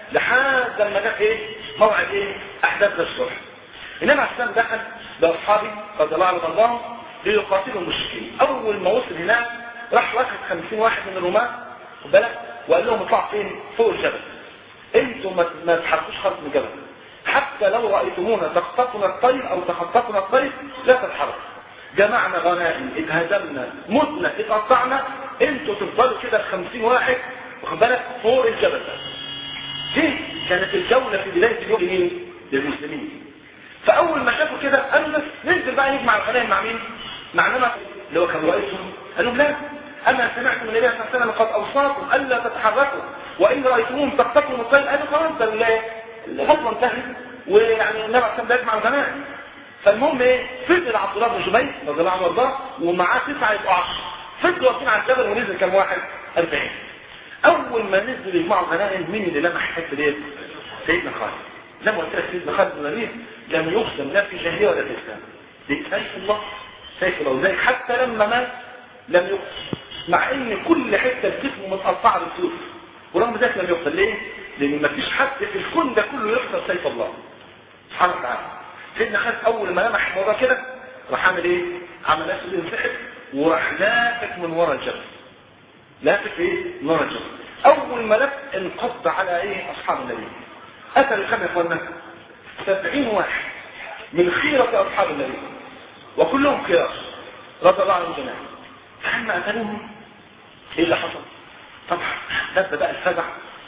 لحد لما جت ايه موعد ايه احداث الصلح النبي عليه السلام دخل باصحابه رضي الله عنهم وارضاهم ليقاتلوا المشركين اول ما وصل هناك راح واخد 50 واحد من الرومان خد بالك وقال لهم اطلعوا فين فوق الجبل انتم ما ما تحركوش خالص من الجبل حتى لو رايتمونا تخطفنا الطير او تخطفنا الطير لا تتحركوا جمعنا غنائم اتهزمنا متنا اتقطعنا انتوا تفضلوا كده 50 واحد واخد بالك فوق الجبل ده دي كانت الجولة في بداية اليوم لمين؟ للمسلمين فأول ما شافوا كده قالوا بس ننزل بقى نجمع الغنائم مع مين؟ مع نمط اللي هو كان رئيسهم قال لهم لا أما سمعتم النبي صلى الله عليه وسلم قد أوصاكم ألا تتحركوا وإن رأيتموهم تقتلوا الطير قالوا خلاص ده الغزوة انتهت ويعني النبي عليه الصلاة يجمع الغنائم فالمهم ايه فضل عبد الله بن جبير رضي الله عنه وارضاه ومعاه تسعه يبقوا 10 فضلوا واقفين على الجبل ونزل كام واحد 40 اول ما نزلوا يجمعوا الغنائم مين اللي لمح الحته ديت سيدنا خالد زي ما قلت لك سيدنا خالد بن الوليد لم يقسم لا في جاهليه ولا في اسلام دي سيف الله سيف الله وذلك حتى لما مات لم يقسم مع ان كل حته في جسمه متقطعه بالسيوف ورغم ذلك لم يقتل ليه؟ لان ما فيش حد في الكون ده كله يقتل سيف الله سبحانه وتعالى سيدنا خالد اول ما لمح الموضوع كده راح عامل ايه؟ عمل نفسه ينسحب وراح لافت من ورا الجبل لافت ايه؟ من ورا الجبل اول ما لف انقض على ايه؟ اصحاب النبي قتلوا كم يا اخوانا؟ 70 واحد من خيرة اصحاب النبي وكلهم خيار رضي الله عنهم جميعا فلما قتلوهم ايه اللي حصل؟ طبعا نبدا بقى الفزع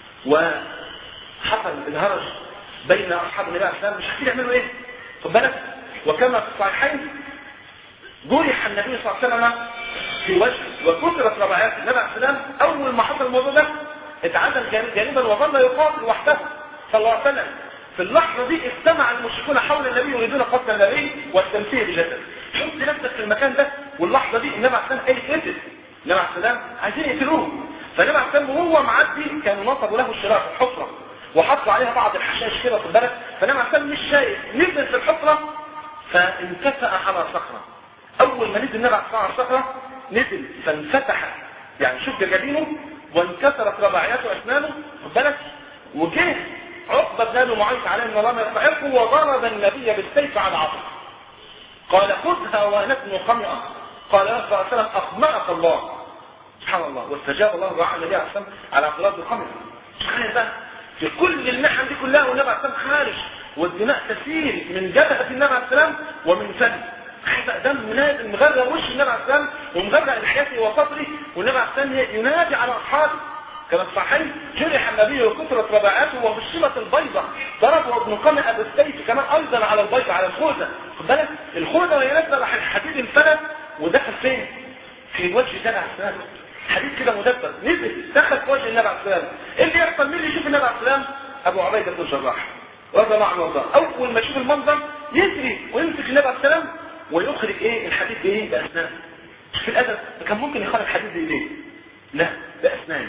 وحصل الهرج بين اصحاب النبي عليه السلام مش عارفين يعملوا ايه خد بالك وكما في الصحيحين جرح النبي صلى الله عليه وسلم في وجهه وكثرت رباعيات النبي عليه السلام اول ما حصل الموضوع ده اتعدل جانبا وظل يقاتل وحده صلى الله عليه وسلم في اللحظة دي اجتمع المشركون حول النبي يريدون قتل النبي والتمثيل بجسد حط نفسك في المكان ده واللحظة دي النبي عليه السلام ايه قتل النبي عليه السلام عايزين يقتلوه فالنبي عليه السلام وهو معدي كانوا نصبوا له الشراع في الحفرة وحطوا عليها بعض الحشائش كده في بالك فالنبي عليه السلام مش شايف نزل في الحفرة فانكفأ على صخرة اول ما نزل النبي عليه السلام على الصخرة نزل فانفتح يعني شق جبينه وانكسرت رباعيات اسنانه خد بالك وجه عقبة بن ابي معيط عليه ان الله يستحقه وضرب النبي بالسيف على عصره قال خذها ونتن خمئة قال يا صلى الله عليه وسلم اخمأك الله سبحان الله واستجاب الله دعاء النبي عليه السلام على اعتراض الخمر تخيل بقى في كل المحن دي كلها والنبي عليه السلام خارج والدماء تسيل من جبهة النبي عليه السلام ومن فمه دم نازل مغرق وش النبي عليه السلام ومغرق لحيته وصدره والنبي عليه السلام ينادي على اصحابه كما صحيح جرح النبي وكثرت رباعاته وبشرت البيضة ضربه ابن قمع بالسيف كمان ايضا على البيضة على الخوذة خد بالك الخوذة وهي نازله راح الحديد انفلت ودخل فين؟ في وجه النبي عليه السلام حديد كده مدبر نزل دخل في وجه النبي عليه السلام ايه اللي يحصل مين اللي يشوف النبي عليه السلام؟ ابو عبيده بن الجراح رضي الله عنه وارضاه اول ما يشوف المنظر يجري ويمسك النبي عليه السلام ويخرج ايه الحديد بايه؟ باسنانه في الادب كان ممكن يخرج حديد بايديه لا باسنانه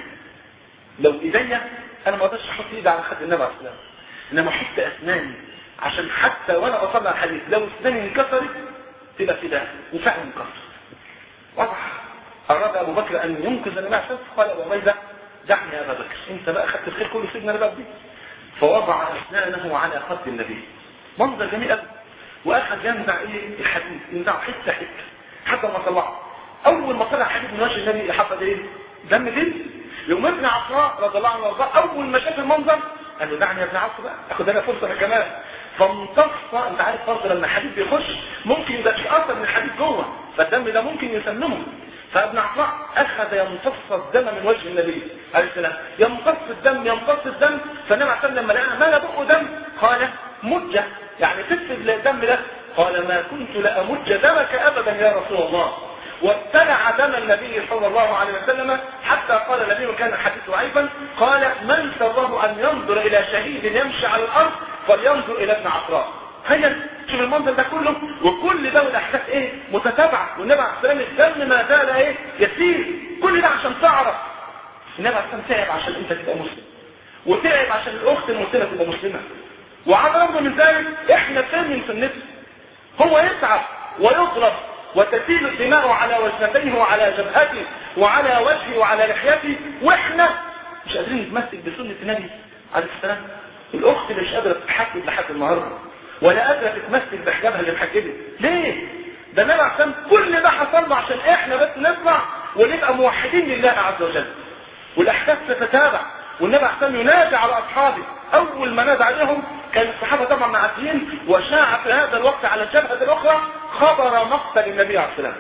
لو ايديا انا ما اقدرش احط ايدي على خد النبي عليه السلام انما احط اسناني عشان حتى وانا بطلع الحديث لو اسناني انكسرت تبقى في ده وفعلا انكسرت واضح اراد ابو بكر ان ينقذ النبي عليه السلام قال ابو عبيده دعني يا ابا بكر انت بقى خدت الخير كله سيدنا النبي دي فوضع اسنانه على خد النبي منظر جميل قوي واخذ ينزع ايه الحديد ينزع حته حته حتى ما طلعه اول ما طلع حديد من وجه النبي حصل ايه دم جلد يوم ابن عفراء رضي الله عنه وارضاه اول ما شاف المنظر قال له دعني يا ابن عفراء بقى اخد انا فرصه انا كمان فامتص انت عارف برضه لما الحديد بيخش ممكن يبقى في اثر من الحديد جوه فالدم ده ممكن يسممه فابن عفراء اخذ يمتص الدم من وجه النبي عليه السلام يمتص الدم يمتص الدم فالنبي عليه السلام لما لقى مال بقه دم قال مجه يعني تكتب الدم ده قال ما كنت لامج دمك ابدا يا رسول الله وابتلع دم النبي صلى الله عليه وسلم حتى قال النبي كان حديثه عيبا قال من سره ان ينظر الى شهيد يمشي على الارض فلينظر الى ابن عفراء تخيل شوف المنظر ده كله وكل ده والاحداث ايه متتابعه والنبي عليه السلام الدم ما زال ايه يسير كل ده عشان تعرف النبي عليه السلام تعب عشان انت تبقى مسلم وتعب عشان الاخت المسلمه تبقى مسلمه وعلى الرغم من ذلك احنا فين من سنته هو يتعب ويضرب وتسيل الدماء على وجنتيه وعلى جبهته وعلى وجهه وعلى لحيته واحنا مش قادرين نتمسك بسنة النبي عليه السلام الاخت اللي مش قادره تتحجب لحد النهارده ولا قادره تتمثل بحجابها اللي محجبه ليه ده النبي عشان كل ده حصل له عشان احنا بس نطلع ونبقى موحدين لله عز وجل والاحداث تتتابع والنبي عشان ينادي على اصحابه اول ما نادى عليهم كان الصحابه طبعا معديين وشاع في هذا الوقت على الجبهه الاخرى خبر مقتل النبي عليه السلام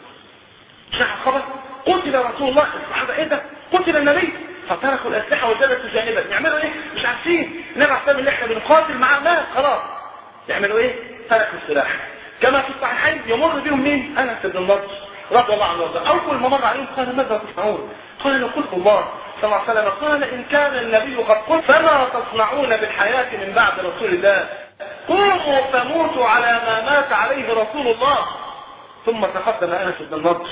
شاع خبر قتل رسول الله الصحابه ايه ده قتل النبي فتركوا الاسلحه وجلسوا جانبا يعملوا ايه مش عارفين النبي عليه السلام اللي احنا بنقاتل معاه مات خلاص يعملوا ايه تركوا السلاح كما في الصحيحين يمر بهم مين انس بن النضر رضي الله عنه وارضاه اول ما مر عليهم قال ماذا تصنعون قال لقلت الله صلى الله عليه وسلم قال ان كان النبي قد قل فما تصنعون بالحياه من بعد رسول الله قوموا فموتوا على ما مات عليه رسول الله ثم تقدم انس بن النضر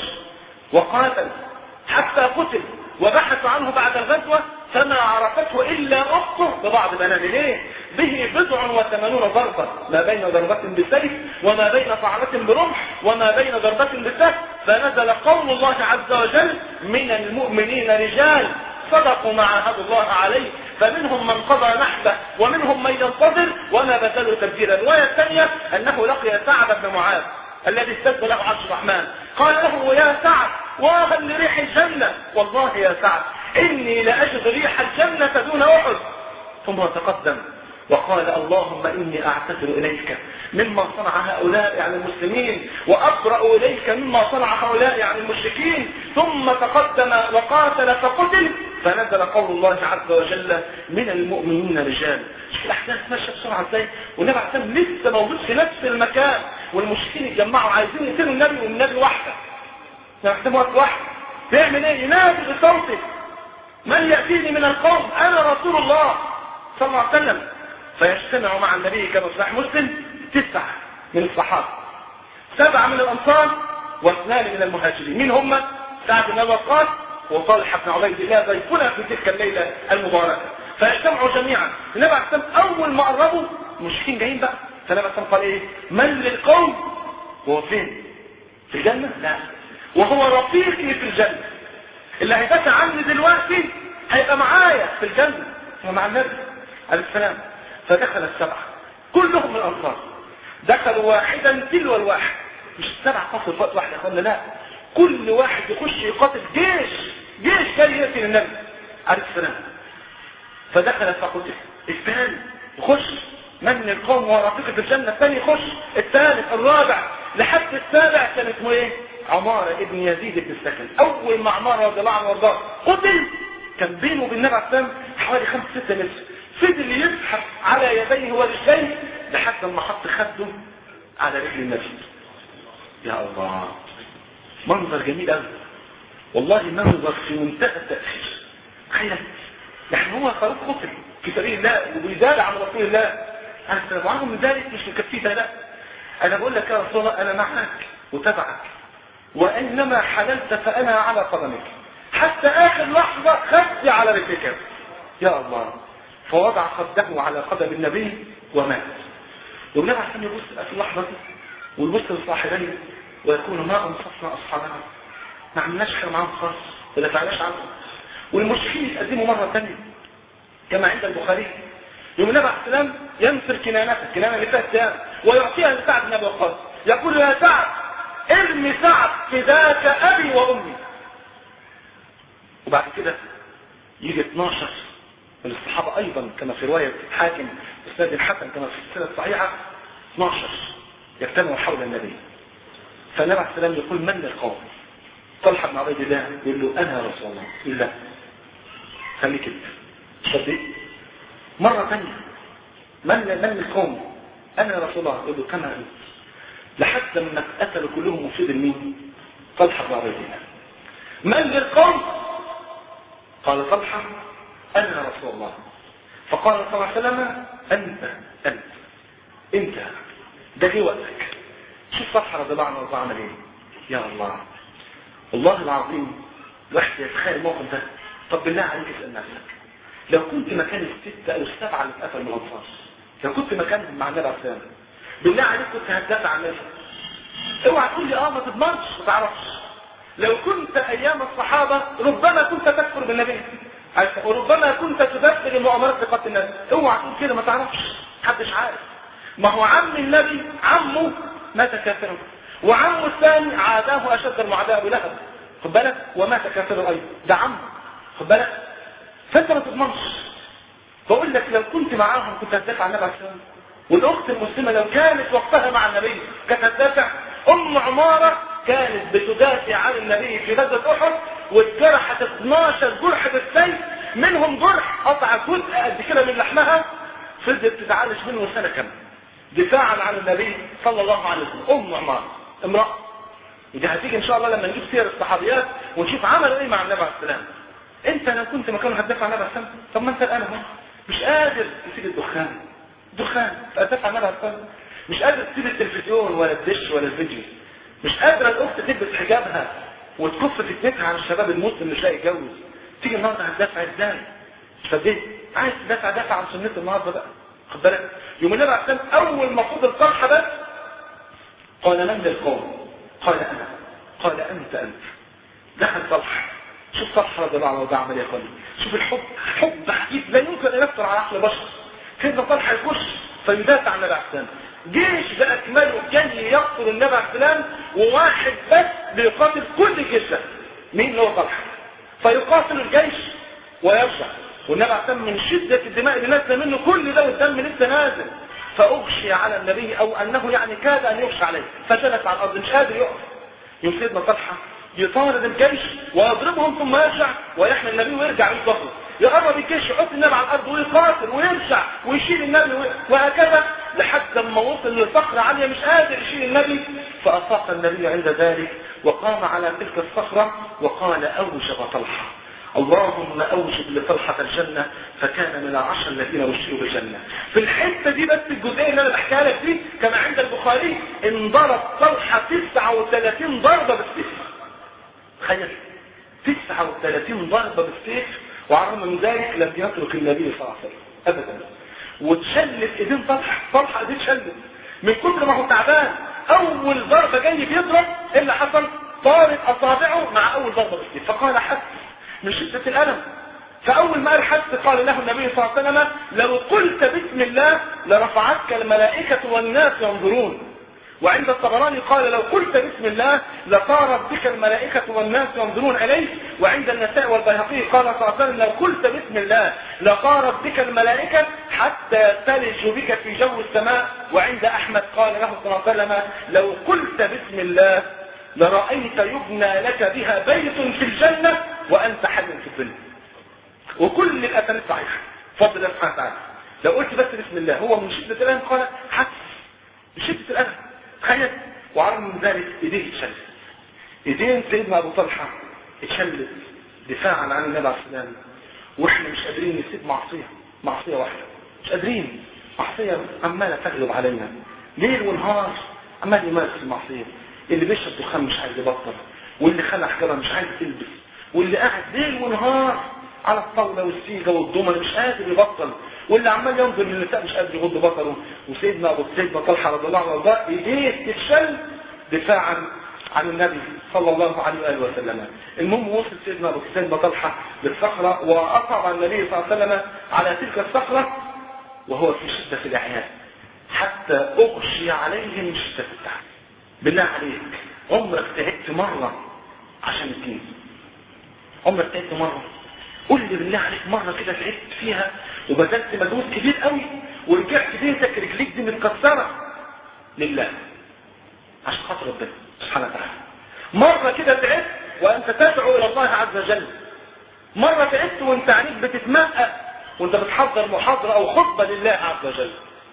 وقاتل حتى قتل وبحث عنه بعد الغزوة فما عرفته إلا أخته ببعض بنانه ليه؟ به بضع وثمانون ضربة ما بين ضربة بسيف وما بين طعنة برمح وما بين ضربة بسيف فنزل قول الله عز وجل من المؤمنين رجال صدقوا ما عاهدوا الله عليه فمنهم من قضى نحبه ومنهم من ينتظر وما بذلوا تبديلا الرواية الثانية أنه لقي سعد بن معاذ الذي استثنى له عرش الرحمن قال له يا سعد واها لريح الجنة والله يا سعد إني لأجد ريح الجنة دون أحد ثم تقدم وقال اللهم إني أعتذر إليك مما صنع هؤلاء يعني المسلمين وأبرأ إليك مما صنع هؤلاء يعني المشركين ثم تقدم وقاتل فقتل فنزل قول الله عز وجل من المؤمنين رجال شوف الأحداث ماشية بسرعة ازاي والنبي عليه السلام لسه موجود في نفس المكان والمشركين يتجمعوا عايزين يقتلوا النبي والنبي وحده يحتم وقت واحد بيعمل ايه ينادي بصوته من يأتيني من القوم انا رسول الله صلى الله عليه وسلم فيجتمع مع النبي كما في صحيح مسلم تسعة من الصحابة سبعة من الأنصار واثنان من المهاجرين مين هم؟ سعد بن وقاص وطلحة بن عبيد الله ضيفنا في تلك الليلة المباركة فيجتمعوا جميعا النبي عليه السلام أول ما قربوا المشركين جايين بقى فالنبي عليه السلام قال إيه؟ من للقوم؟ وهو فين؟ في الجنة؟ لا وهو رفيقي في الجنة اللي هيدافع عني دلوقتي هيبقى معايا في الجنة ومع النبي عليه السلام فدخل السبعة كلهم من الأنصار دخلوا واحدا تلو الواحد مش السبعة قصر في وقت واحد يا اخوانا لا كل واحد يخش يقاتل جيش جيش جاي يقتل النبي عليه السلام فدخل فقتل الثاني يخش من من القوم ورفيقه في الجنة الثاني يخش الثالث الرابع لحد السابع كان اسمه ايه عمارة ابن يزيد بن السكن اول ما عمارة رضي الله عنه وارضاه قتل كان بينه وبين النبي عليه السلام حوالي 5 6 متر فضل يزحف على يديه ورجليه لحد ما حط خده على رجل النبي يا الله منظر جميل قوي والله منظر في منتهى التأثير تخيل يعني هو خروج قتل في سبيل الله وبيدافع عن رسول الله انا سنبعهم من ذلك مش مكفيه لا انا بقول لك يا رسول الله انا معك وتبعك وانما حللت فانا على قدمك حتى اخر لحظة خدي على رجلك يا الله فوضع خده على قدم النبي ومات والنبي عشان يبص في اللحظة دي ويبص لصاحبيه ويقول ما انصفنا اصحابنا ما عملناش حاجه معاهم خالص ولا فعلناش عنهم والمشركين يتقدموا مرة ثانية كما عند البخاري يوم النبي عليه السلام ينصر كنانته كنانة اللي فيها السهام ويعطيها لسعد بن ابي وقاص يقول يا سعد ارمي سعد فداك ابي وامي وبعد كده يجي 12 من الصحابة ايضا كما في رواية حاكم استاذ الحسن كما في السنة الصحيحة 12 يجتمعوا حول النبي فالنبي عليه السلام يقول من للقوم طلحة بن عبيد الله يقول له انا يا رسول الله يقول لا خليك انت صدق مرة ثانية من من القوم انا يا رسول الله يقول له كما انت لحد لما اتقتلوا كلهم وفضل مين طلحة بن عبيد الله من للقوم قال طلحة انا يا رسول الله فقال صلى الله عليه وسلم انت انت انت ده جه وقتك شوف طلحة رضي الله عنه وارضاه عمل ايه يا الله والله العظيم الواحد يتخيل الموقف ده طب بالله عليك اسال نفسك لو كنت مكان الستة او السبعة اللي اتقتل من الانصار لو كنت مكانهم مع النبي عليه السلام بالله عليك كنت هتدافع عن نفسك اوعى تقول لي اه ما تضمنش ما تعرفش لو كنت ايام الصحابة ربما كنت تكفر بالنبي وربما كنت تدبر مؤامرات لقتل الناس اوعى تقول كده ما تعرفش محدش عارف ما هو عم النبي عمه مات كافرا وعمه الثاني عاداه اشد المعاداه ابو لهب خد بالك ومات كافرا ايضا ده عمه خد بالك فانت ما تضمنش بقول لك لو كنت معاهم كنت هتدافع عن النبي عليه السلام والاخت المسلمه لو كانت وقتها مع النبي كانت هتدافع ام عماره كانت بتدافع عن النبي في غزوه احد واتجرحت 12 جرح بالسيف منهم جرح قطع جزء قد كده من لحمها فضلت تتعالج منه سنه كامله دفاعا عن النبي صلى الله عليه وسلم ام عماره امراه ودي هتيجي ان شاء الله لما نجيب سير الصحابيات ونشوف عملوا ايه مع النبي عليه السلام انت لو كنت مكانه هتدافع عن النبي عليه السلام طب ما انت الان اهو مش قادر تسيب الدخان دخان هتدافع عن النبي عليه السلام مش قادر تسيب التلفزيون ولا الدش ولا الفيديو مش قادره الاخت تلبس حجابها وتكف فتنتها عن الشباب المسلم مش لاقي يتجوز تيجي النهارده هتدافع ازاي فدي عايز تدافع دافع عن سنته النهارده بقى خد بالك يوم النبي عليه السلام اول ما فضل طلحه بس قال من للقوم قال انا قال انت انت دخل طلحه شوف طلحه رضي الله عنه ده عمل ايه يا اخواني شوف الحب حب عجيب لا يمكن ان يخطر على عقل بشر سيدنا طلحه يخش فيدافع عن النبي عليه السلام جيش باكمله جاي يقتل النبي عليه السلام وواحد بس بيقاتل كل الجيش ده مين اللي هو طلحه فيقاتل الجيش ويرجع والنبي عليه السلام من شده الدماء اللي نازله منه كل ده والدم لسه نازل فاغشي على النبي او انه يعني كاد ان يغشى عليه فجلس على الارض مش قادر يقف يوم سيدنا طلحه يطارد الجيش ويضربهم ثم يرجع ويحمل النبي ويرجع يظهره يقرب الجيش يحط النبي على الارض ويقاتل ويرجع ويشيل النبي وهكذا لحد ما وصل لصخرة عالية مش قادر يشيل النبي فأفاق النبي عند ذلك وقام على تلك الصخرة وقال أوجب طلحة اللهم أوجب لطلحة الجنة فكان من العشر الذين بشروا بالجنة في الحتة دي بس الجزئية اللي أنا بحكيها لك دي كما عند البخاري انضرب طلحة 39 ضربة بالسيف تخيل 39 ضربة بالسيف وعلى من ذلك لم يترك النبي صلى الله عليه وسلم ابدا وتشلت ايدين طلحه طلحه ايديه تشلت من كتر ما هو تعبان اول ضربه جاي بيضرب ايه اللي حصل طارت اصابعه مع اول ضربه بالسيف فقال حس من شده الالم فاول ما قال حس قال له النبي صلى الله عليه وسلم لو قلت بسم الله لرفعتك الملائكه والناس ينظرون وعند الطبراني قال لو قلت بسم الله لطارت بك الملائكة والناس ينظرون إليك وعند النساء والبيهقي قال صلى الله عليه وسلم لو قلت بسم الله لطارت بك الملائكة حتى تلج بك في جو السماء وعند أحمد قال له صلى الله عليه وسلم لو قلت بسم الله لرأيت يبنى لك بها بيت في الجنة وأنت حل في الدنيا وكل الأسانيد صحيحة فضل الله سبحانه وتعالى لو قلت بس بسم الله هو من شدة الألم قال حس من شدة الألم تخيل وعلى من ذلك ايديه اتشلت ايدين سيدنا ابو طلحه اتشلت دفاعا عن النبي عليه السلام واحنا مش قادرين نسيب معصيه معصيه واحده مش قادرين معصيه عماله تغلب علينا ليل ونهار عمال يمارس المعصيه اللي بيشرب دخان مش عايز يبطل واللي خلع حجره مش عايز تلبس واللي قاعد ليل ونهار على الطاوله والسيجه والضمن مش قادر يبطل واللي عمال ينظر للنساء مش قادر يغض بصره وسيدنا ابو سيدنا طلحه رضي الله عنه وارضاه ايديه تتشل دفاعا عن النبي صلى الله عليه واله وسلم المهم وصل سيدنا ابو سيدنا طلحه للصخره واصعد النبي صلى الله عليه وسلم على تلك الصخره وهو في شده الاعياء حتى اغشي عليه من شده التعب بالله عليك عمرك تعبت مره عشان الدين عمرك تعبت مره قول لي بالله عليك مرة كده تعبت فيها وبذلت مجهود كبير قوي ورجعت بيتك رجليك دي متكسرة لله عشان خاطر ربنا سبحانه وتعالى مرة كده تعبت وانت تدعو الى الله عز وجل مرة تعبت وانت عينيك بتتمقى وانت بتحضر محاضرة او خطبة لله عز وجل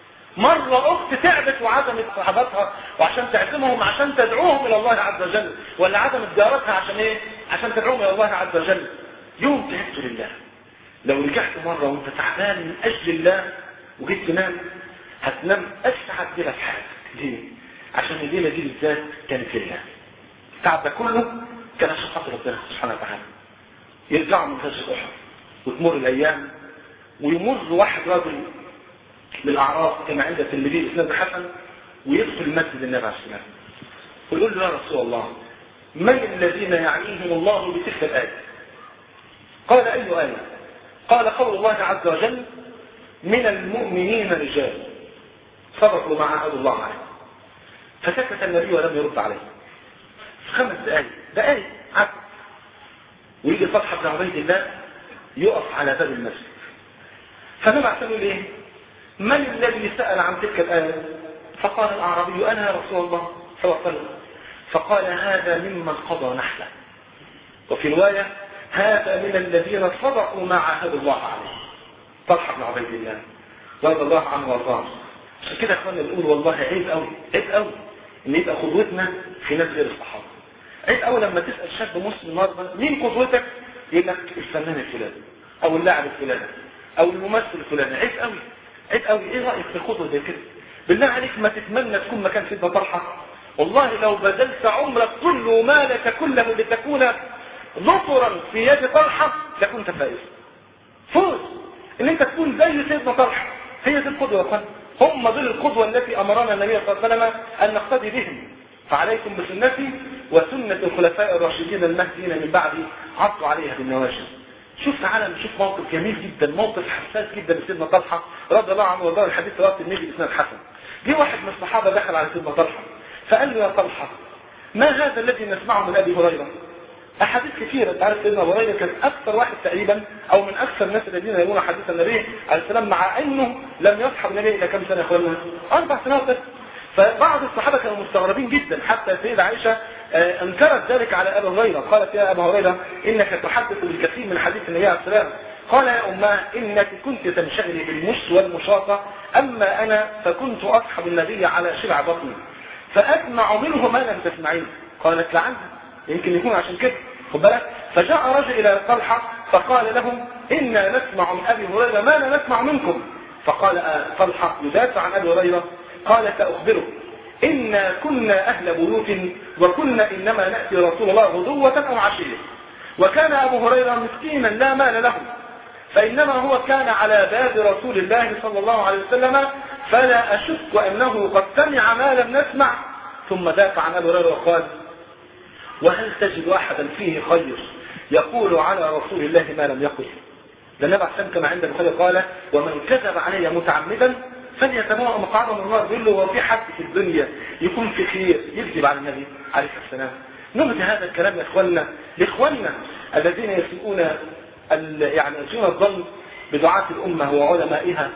مرة اخت تعبت وعزمت صحابتها وعشان تعزمهم عشان تدعوهم الى الله عز وجل ولا عزمت جارتها عشان ايه عشان تدعوهم الى الله عز وجل يوم تعبت لله لو رجعت مرة وانت تعبان من اجل الله وجيت تنام هتنام اسعد ليلة في حياتك ليه عشان الليلة دي بالذات كانت لله التعب ده كله كان عشان خاطر ربنا سبحانه وتعالى يرجعوا من غزوة احد وتمر الايام ويمر واحد راجل من الاعراف كما عند التلميذ اسناد حسن ويدخل المسجد النبي عليه السلام ويقول له يا رسول الله من الذين يعنيهم الله بتلك الايه قال اي ايه قال قول الله عز وجل من المؤمنين رجال صدقوا ما عهد الله عليه فسكت النبي ولم يرد عليه خمس دقائق دقائق عدد ويجي صفحة بن عبيد الله يقف على باب المسجد فالنبي عليه يقول ايه من الذي سأل عن تلك الآية فقال الأعرابي أنا يا رسول الله صلى الله عليه وسلم فقال هذا ممن قضى نحله وفي رواية هذا من الذين صدقوا ما عاهدوا الله عليه طلحة بن عبيد الله رضي الله عنه وارضاه عشان كده يا اخوانا بنقول والله عيب قوي عيب قوي ان يبقى قدوتنا في ناس غير الصحابه عيب قوي لما تسال شاب مسلم النهارده مين قدوتك يقول لك الفنان الفلاني او اللاعب الفلاني او الممثل الفلاني عيب قوي عيب قوي ايه رايك في القدوه زي كده بالله عليك ما تتمنى تكون مكان سيدنا طلحه والله لو بذلت عمرك كله ومالك كله لتكون ظفرا في يد طلحه لكنت فائز فوز ان انت تكون زي سيدنا طلحه هي دي القدوه يا اخوان هم دول القدوه التي امرنا النبي صلى الله عليه وسلم ان نقتدي بهم فعليكم بسنتي وسنه الخلفاء الراشدين المهديين من بعدي عضوا عليها بالنواجذ شوف تعالى نشوف موقف جميل جدا موقف حساس جدا لسيدنا طلحه رضي الله عنه وارضاه الحديث رواه الترمذي باسناد حسن جه واحد من الصحابه دخل على سيدنا طلحه فقال له يا طلحه ما هذا الذي نسمعه من ابي هريره احاديث كثيره انت عارف سيدنا ابو هريره كان اكثر واحد تقريبا او من اكثر الناس الذين يروون حديث النبي عليه السلام مع انه لم يصحب النبي الى كم سنه يا اخوانا اربع سنوات بس فبعض الصحابه كانوا مستغربين جدا حتى السيده عائشه آه انكرت ذلك على ابي هريره قالت يا ابا هريره انك تحدث بالكثير من حديث النبي عليه السلام قال يا اماه انك كنت تنشغلي بالمش والمشاطه اما انا فكنت اصحب النبي على شبع بطني فاسمع منه ما لم تسمعين قالت لعل يمكن يكون عشان كده خد بالك فجاء رجل الى طلحه فقال لهم انا نسمع من ابي هريره ما لا نسمع منكم فقال آه طلحه يدافع عن ابي هريره قال ساخبره انا كنا اهل بيوت وكنا انما ناتي رسول الله غدوه او عشيه وكان ابو هريره مسكينا لا مال له فانما هو كان على باب رسول الله صلى الله عليه وسلم فلا اشك انه قد سمع ما لم نسمع ثم دافع عن ابي هريره وقال وهل تجد احدا فيه خير يقول على رسول الله ما لم يقل ده النبي عليه كما عند البخاري قال ومن كذب علي متعمدا فليتبوأ مقعده من النار بيقول له هو في حد في الدنيا يكون في خير يكذب على النبي عليه السلام نبذ هذا الكلام يا اخواننا لاخواننا الذين يسيئون يعني يسيئون الظن بدعاة الامه وعلمائها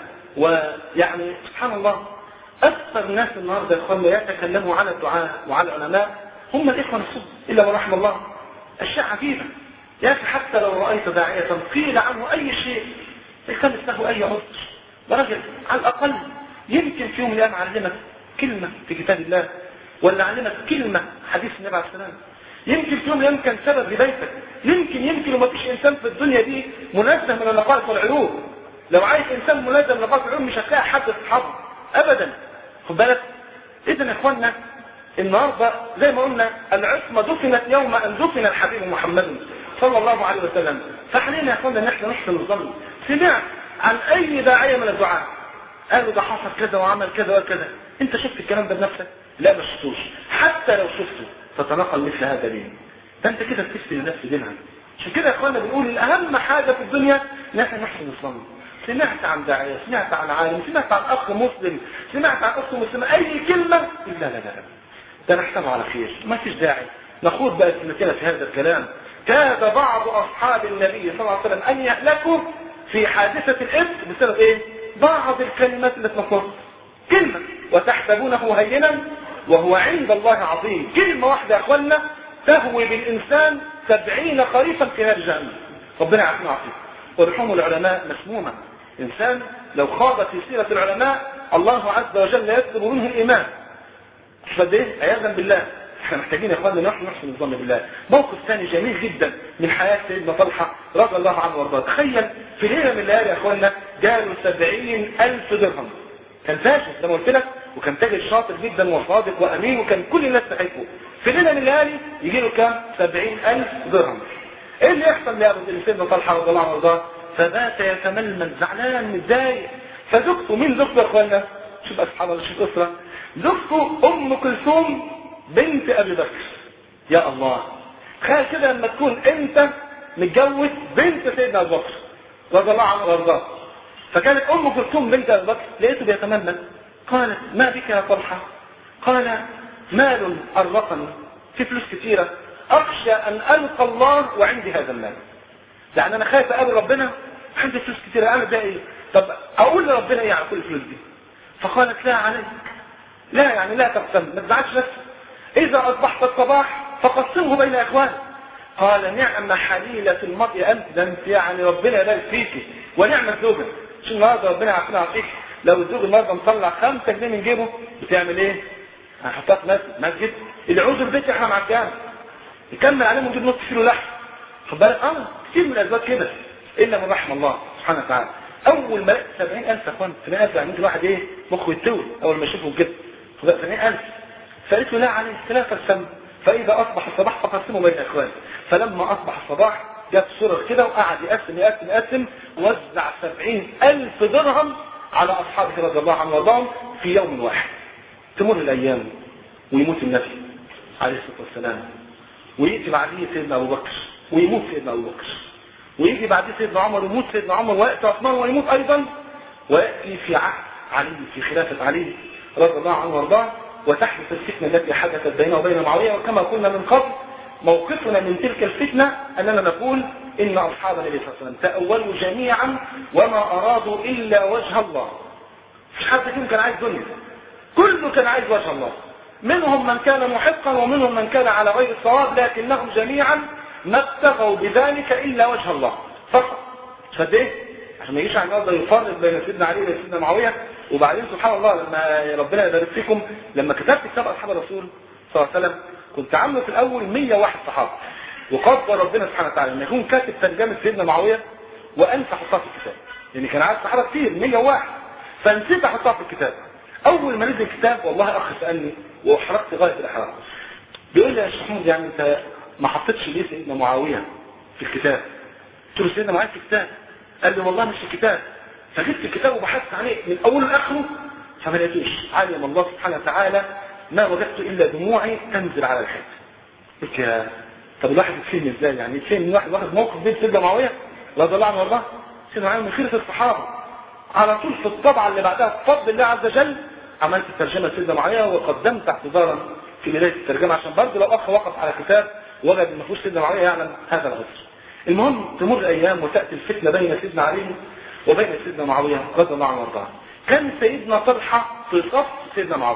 ويعني سبحان الله اكثر الناس النهارده يا اخواننا يتكلموا على الدعاء وعلى العلماء هم الإخوة نفسهم إلا من رحم الله أشياء عجيبة يا أخي حتى لو رأيت داعية قيل عنه أي شيء التمس له أي عذر ده راجل على الأقل يمكن في يوم من الأيام علمك كلمة في كتاب الله ولا علمك كلمة حديث النبي عليه السلام يمكن في يوم من الأيام كان سبب لبيتك يمكن يمكن وما فيش إنسان في الدنيا دي منزه من النقائص والعيوب لو عايز إنسان منزه من النقائص والعيوب مش هتلاقي حد أصحابه أبدا خد بالك إذا يا إخواننا النهاردة زي ما قلنا العصمة دفنت يوم أن دفن الحبيب محمد صلى الله عليه وسلم فحاليا يا أخوانا نحن نحسن الظن سمعت عن أي داعية من الدعاء قالوا ده حصل كذا وعمل كذا وكذا انت شفت الكلام ده بنفسك لا ما شفتوش حتى لو شفته تتنقل مثل هذا ليه ده انت كده بتفتي لنفس دينها عشان كده يا اخوانا بنقول اهم حاجة في الدنيا ان احنا نحسن الظن سمعت عن داعية سمعت عن عالم سمعت عن اخ مسلم سمعت عن اخت مسلمة اي كلمة لا لا لا, لا. ده نحسبه على خير ما فيش داعي نخوض بقى سنتنا في هذا الكلام كاد بعض اصحاب النبي صلى الله عليه وسلم ان يهلكوا في حادثة الإفك بسبب ايه بعض الكلمات اللي تنقص كلمة وتحسبونه هينا وهو عند الله عظيم كلمة واحدة يا اخوانا تهوي بالانسان سبعين خريفا في نار جهنم ربنا يعافينا ويعافيك ولحوم العلماء مسمومة انسان لو خاض في سيرة العلماء الله عز وجل يكتب منه الايمان فده ايه عياذا بالله احنا محتاجين يا اخواننا نحن نحسن الظن بالله موقف ثاني جميل جدا من حياة سيدنا طلحة رضي الله عنه وارضاه تخيل في ليلة من الليالي يا اخواننا جاله سبعين الف درهم كان فاشل زي ما قلت لك وكان تاجر شاطر جدا وصادق وامين وكان كل الناس تحبه في ليلة من الليالي يجي له كام سبعين الف درهم ايه اللي يحصل لابو سيدنا طلحة رضي الله عنه وارضاه فبات يتململ زعلان متضايق فزوجته مين زوجته يا اخوانا شوف اصحاب الله شوف اسره زوجته ام كلثوم بنت ابي بكر يا الله تخيل كده لما تكون انت متجوز بنت سيدنا ابو بكر رضي الله عنه وارضاه فكانت ام كلثوم بنت ابي بكر لقيته بيتمنى قالت ما بك يا طلحه قال مال ارقني في فلوس كثيره اخشى ان القى الله وعندي هذا المال يعني انا خايف اقابل ربنا عندي فلوس كثيره اعمل بيها ايه طب اقول لربنا ايه على كل الفلوس دي فقالت لا عليك لا يعني لا تقسم ما تزعلش نفسك اذا اصبحت الصباح فقسمه بين اخوانك قال نعم حليلة المرء انت ده انت يعني ربنا يبارك فيكي ونعم الزوجة شو النهارده ربنا يعافينا ويعافيك لو الزوج النهارده مطلع 5 جنيه من جيبه بتعمل ايه؟ هحطها في مسجد مسجد العود البيت احنا مع الكام يكمل عليهم ويجيب نص كيلو لحم خد بالك اه كتير من الازواج كده الا من رحم الله سبحانه وتعالى اول ما لقيت 70000 يا اخوان 70000 يعني ممكن واحد ايه مخه يتوي اول ما يشوفهم كده خد بالك 70000 فقلت له لا عليه ثلاثة سم فإذا أصبح الصباح فقسمه بين إخوانه فلما أصبح الصباح جاب سرر كده وقعد يقسم يقسم يقسم وزع سبعين ألف درهم على أصحابه رضي الله عنهم وارضاهم في يوم واحد تمر الأيام ويموت النبي عليه الصلاة والسلام ويأتي بعديه سيدنا أبو بكر ويموت سيدنا أبو بكر ويجي بعديه سيدنا عمر ويموت سيدنا عمر ويأتي عثمان ويموت أيضا ويأتي في عهد علي في خلافة علي رضي الله عنه وارضاه وتحدث الفتنة التي حدثت بينه وبين معاوية وكما قلنا من قبل موقفنا من تلك الفتنة أننا نقول إن أصحاب النبي صلى الله عليه وسلم تأولوا جميعا وما أرادوا إلا وجه الله مش حد فيهم كان عايز دنيا كله كان عايز وجه الله منهم من كان محقا ومنهم من كان على غير الصواب لكنهم جميعا ما ابتغوا بذلك إلا وجه الله فقط فده ايه؟ عشان ما يجيش عن النهارده يفرق بين سيدنا علي وبين سيدنا معاويه وبعدين سبحان الله لما ربنا يبارك فيكم لما كتبت كتاب اصحاب الرسول صلى الله عليه وسلم كنت عامله في الاول 101 صحابه وقدر ربنا سبحانه وتعالى ان يكون كاتب ترجمه سيدنا معاويه وانسى احطها في الكتاب لان كان عايز صحابه كتير 101 فنسيت احطها في الكتاب اول ما نزل الكتاب والله اخ سالني واحرقت غايه الاحراق بيقول لي يا شيخ محمود يعني انت ما حطيتش ليه سيدنا معاويه في الكتاب قلت له سيدنا معاويه في الكتاب قال لي والله مش في الكتاب فجبت الكتاب وبحثت عليه من اوله لاخره فما لقيتوش علم الله سبحانه وتعالى ما وجدت الا دموعي تنزل على الحيط قلت يا طب الواحد يتفهم ازاي يعني يتفهم من واحد واخد موقف بين سيدنا معاويه رضي الله عنه وارضاه سيدنا معاويه من خيره الصحابه على طول في الطبعه اللي بعدها بفضل الله عز وجل عملت ترجمه سيدنا معاويه وقدمت اعتذارا في بدايه الترجمه عشان برضه لو اخ وقف على كتاب وجد ان فيهوش سيدنا معاويه يعلم هذا الغدر المهم تمر الايام وتاتي الفتنه بين سيدنا علي وبين سيدنا معاويه رضي الله عنه وارضاه كان سيدنا طلحه في صف سيدنا معاويه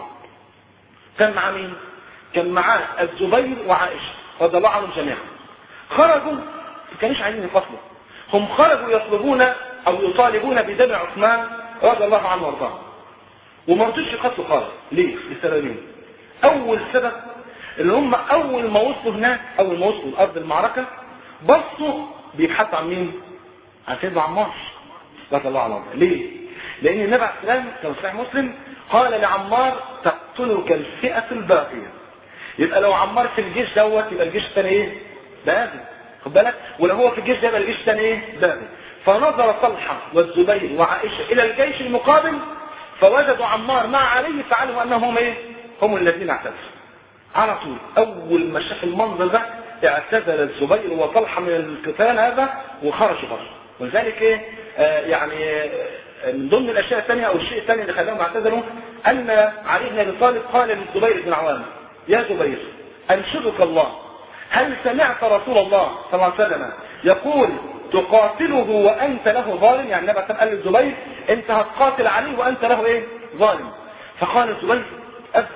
كان مع مين كان معاه الزبير وعائشه رضي الله عنهم جميعا خرجوا ما كانوش عايزين يقتلوا هم خرجوا يطلبون او يطالبون بدم عثمان رضي الله عنه وارضاه وما رضوش يقتلوا خالص ليه لسببين اول سبب اللي هم اول ما وصلوا هناك اول ما وصلوا لارض المعركه بصوا بيبحثوا عن مين عن سيدنا عمار رضي الله عنه ليه لان النبي عليه السلام كما صحيح مسلم قال لعمار تقتلك الفئه الباقيه يبقى لو عمار في الجيش دوت يبقى الجيش الثاني ايه باغي خد بالك ولو هو في الجيش ده يبقى الجيش الثاني ايه باغي فنظر طلحه والزبير وعائشه الى الجيش المقابل فوجدوا عمار مع علي فعلموا انهم ايه هم الذين اعتذروا على طول اول ما شاف المنظر ده اعتزل الزبير وطلحه من القتال هذا وخرجوا بره ولذلك ايه آه يعني آه من ضمن الاشياء الثانيه او الشيء الثاني اللي خلاهم اعتذروا ان علي بن ابي طالب قال للزبير بن عوام يا زبير انشدك الله هل سمعت رسول الله صلى الله عليه وسلم يقول تقاتله وانت له ظالم يعني النبي قال للزبير انت هتقاتل عليه وانت له ايه ظالم فقال الزبير اذكر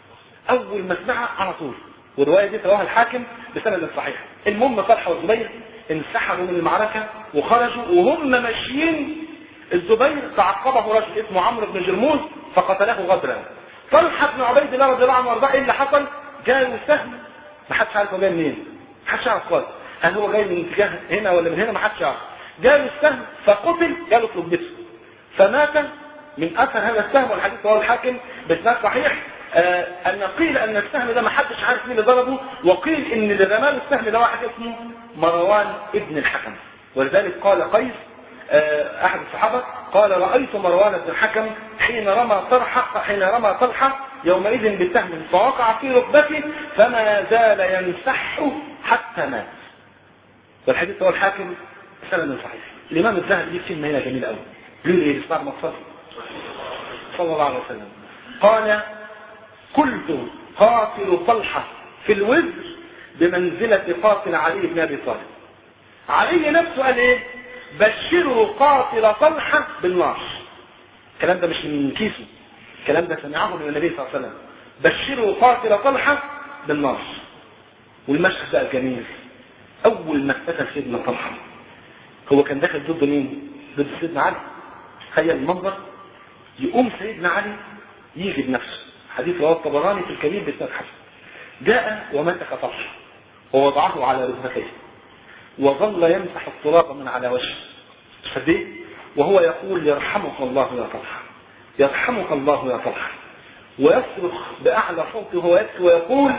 اول ما سمعها على طول والروايه دي رواها الحاكم بسند صحيح المهم طلحه والزبير انسحبوا من المعركه وخرجوا وهم ماشيين الزبير تعقبه رجل اسمه عمرو بن جرموز فقتله غدرا طلحه بن عبيد الله رضي الله عنه وارضاه ايه اللي حصل؟ جاله سهم ما حدش عارف هو جاي منين ما حدش يعرف خالص هل هو جاي من اتجاه هنا ولا من هنا ما حدش يعرف جاله السهم فقتل جاله في ركبته فمات من اثر هذا السهم والحديث رواه الحاكم باسناد صحيح آه ان قيل ان السهم ده ما حدش عارف مين اللي ضربه وقيل ان اللي رماه السهم ده واحد اسمه مروان ابن الحكم ولذلك قال قيس آه احد الصحابه قال رايت مروان بن الحكم حين رمى طرحه حين رمى طلحه يومئذ بالسهم فوقع في ركبته فما زال ينسحه حتى مات والحديث هو الحاكم سند صحيح الامام الذهبي ليه كلمه هنا جميله قوي بيقول ايه اسمع المقصد صلى الله عليه وسلم قال قلت قاتل طلحه في الوزر بمنزله قاتل علي بن ابي طالب علي نفسه قال ايه بشروا قاتل طلحه بالنار الكلام ده مش من كيسه الكلام ده سمعه من النبي صلى الله عليه وسلم بشروا قاتل طلحه بالنار والمشهد بقى الجميل اول ما اقتتل سيدنا طلحه هو كان داخل ضد مين ضد سيدنا علي تخيل المنظر يقوم سيدنا علي يجي بنفسه حديث رواه الطبراني في الكبير بسند حسن جاء ومسك طلحه ووضعه على ركبتيه وظل يمسح التراب من على وجهه فديه وهو يقول يرحمك الله يا طلحه يرحمك الله يا طلحه ويصرخ بأعلى صوته وهو يبكي ويقول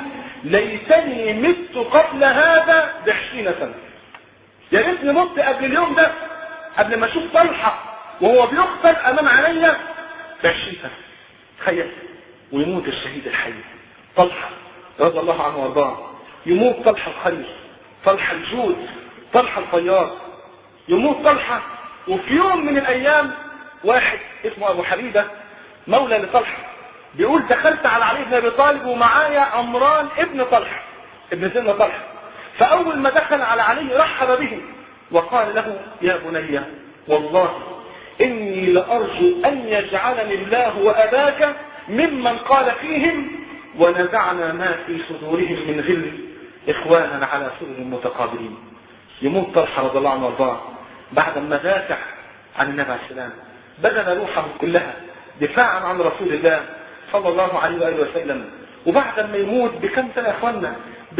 ليتني مت قبل هذا بعشرين سنة يا ريتني مت قبل اليوم ده قبل ما اشوف طلحة وهو بيقتل امام عينيا بعشرين سنة تخيل ويموت الشهيد الحي طلحة رضي الله عنه وارضاه يموت طلحة الخير طلحة الجود طلحة الطيار يموت طلحة وفي يوم من الايام واحد اسمه ابو حبيبة مولى لطلحة بيقول دخلت على علي بن ابي طالب ومعايا عمران ابن طلحه ابن سيدنا طلحه فاول ما دخل على علي رحب به وقال له يا بني والله اني لارجو ان يجعلني الله واباك ممن قال فيهم ونزعنا ما في صدورهم من غل اخوانا على سرر متقابلين يموت طلحه رضي الله عنه وارضاه بعد ما دافع عن النبي عليه السلام بذل روحه كلها دفاعا عن رسول الله صلى الله عليه وآله وسلم وبعد ما يموت بكم سنة يا اخوانا ب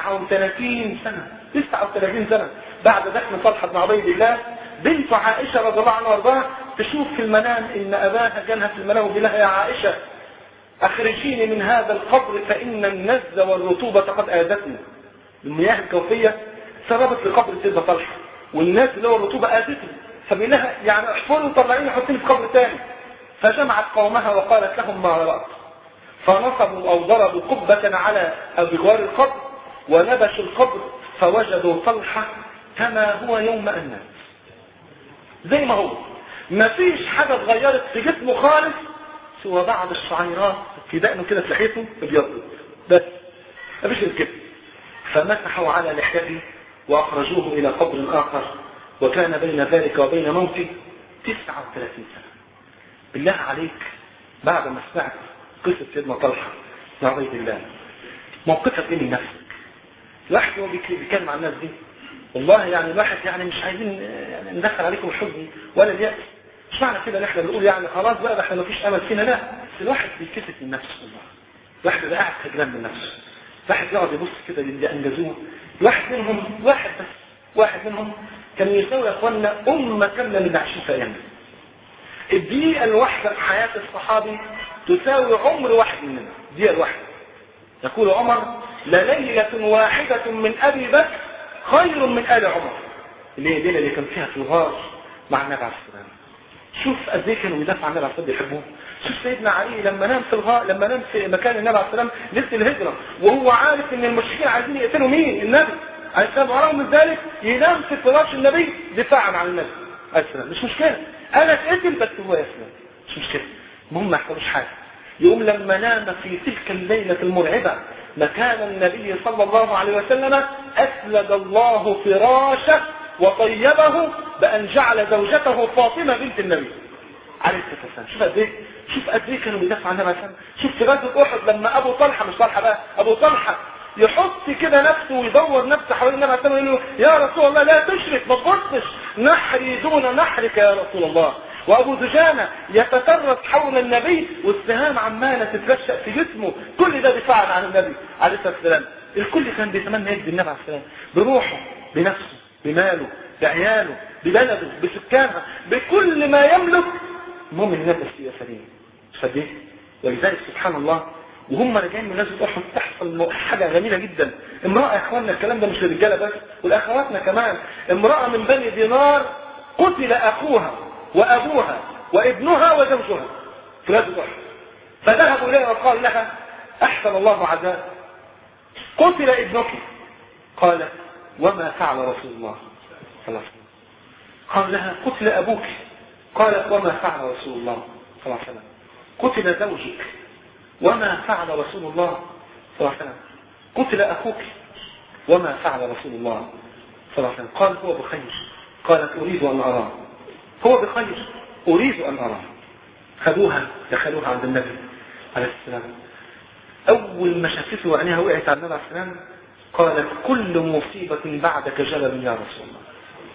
39 سنة 39 سنة بعد دفن طلحة بن عبيد الله بنت عائشة رضي الله عنها وارضاها تشوف في المنام ان اباها جالها في المنام وبيقول لها يا عائشة اخرجيني من هذا القبر فان النز والرطوبة قد اذتني المياه الكوفية سربت لقبر سيدنا طلحة والناس اللي هو الرطوبة اذتني فبيقول لها يعني احفروا وطلعيني حطيني في قبر تاني فجمعت قومها وقالت لهم ما رأت فنصبوا أو ضربوا قبة على أبوار القبر ونبشوا القبر فوجدوا طلحة كما هو يوم أن مات زي ما هو ما فيش حاجة اتغيرت في جسمه خالص سوى بعض الشعيرات في دقنه كده في لحيته ابيض بس ما فيش غير كده فمسحوا على لحيته وأخرجوه إلى قبر آخر وكان بين ذلك وبين موته 39 سنة بالله عليك بعد ما سمعت قصة سيدنا طلحة بن عبيد الله موقفك ايه من نفسك الواحد هو بيتكلم عن الناس دي والله يعني الواحد يعني مش عايزين يعني ندخل عليكم الحزن ولا اليأس مش معنى كده ان احنا بنقول يعني خلاص بقى احنا مفيش امل فينا لا بس الواحد بيتكسف من نفسه والله الواحد بيبقى قاعد خجلان من نفسه الواحد يقعد يبص كده للي انجزوه الواحد منهم واحد بس واحد منهم كان يساوي يا اخوانا امه كامله من عشرين في ايامنا الدقيقة الواحدة في حياة الصحابي تساوي عمر واحد مننا دقيقة الواحدة يقول عمر لليلة واحدة من أبي بكر خير من آل عمر اللي هي الليلة اللي كان فيها في الغار مع النبي عليه السلام شوف قد ايه كانوا بيدافعوا عن النبي عليه السلام بيحبوه شوف سيدنا علي لما نام في الغار لما نام في مكان النبي عليه السلام ليله الهجره وهو عارف ان المشركين عايزين يقتلوا مين النبي عليه السلام ورغم ذلك ينام في فراش النبي دفاعا عن النبي عليه السلام مش مشكله انا اتقتل بس هو يسلم مش مشكله المهم ما يحصلوش حاجه يقوم لما نام في تلك الليله المرعبه مكان النبي صلى الله عليه وسلم اسلج الله فراشه وطيبه بان جعل زوجته فاطمه بنت النبي عليه الصلاه والسلام شوف قد ايه شوف قد ايه كانوا بيدافعوا عن النبي عليه الصلاه والسلام شوف في غزوه احد لما ابو طلحه مش طلحه بقى ابو طلحه يحط كده نفسه ويدور نفسه حوالين النبي عليه الصلاه والسلام ويقول له يا رسول الله لا تشرك ما تبصش نحري دون نحرك يا رسول الله وابو دجانة يتترس حول النبي والسهام عمالة تترشق في جسمه كل ده دفاعا عن النبي عليه الصلاة والسلام الكل كان بيتمنى يجزي النبي عليه السلام بروحه بنفسه بماله بعياله ببلده بسكانها بكل ما يملك المهم ان النبي فيه سليم فديه ولذلك سبحان الله وهم راجعين من غزوه احد تحصل حاجه جميله جدا امراه يا اخواننا الكلام ده مش للرجاله بس والاخواتنا كمان امراه من بني دينار قتل اخوها وابوها وابنها وزوجها في غزوه احد فذهبوا اليها وقال لها احسن الله عزاء قتل ابنك قالت وما فعل رسول الله صلى الله عليه وسلم قال لها قتل أبوك قالت وما فعل رسول الله صلى الله عليه وسلم قتل زوجك وما فعل رسول الله صلى الله عليه وسلم قتل أخوك وما فعل رسول الله صلى الله عليه وسلم قال هو بخير قالت أريد أن أراه هو بخير أريد أن أراه خذوها دخلوها عند النبي عليه السلام أول ما شافته وعينيها وقعت على النبي عليه السلام قالت كل مصيبة بعدك جلب يا رسول الله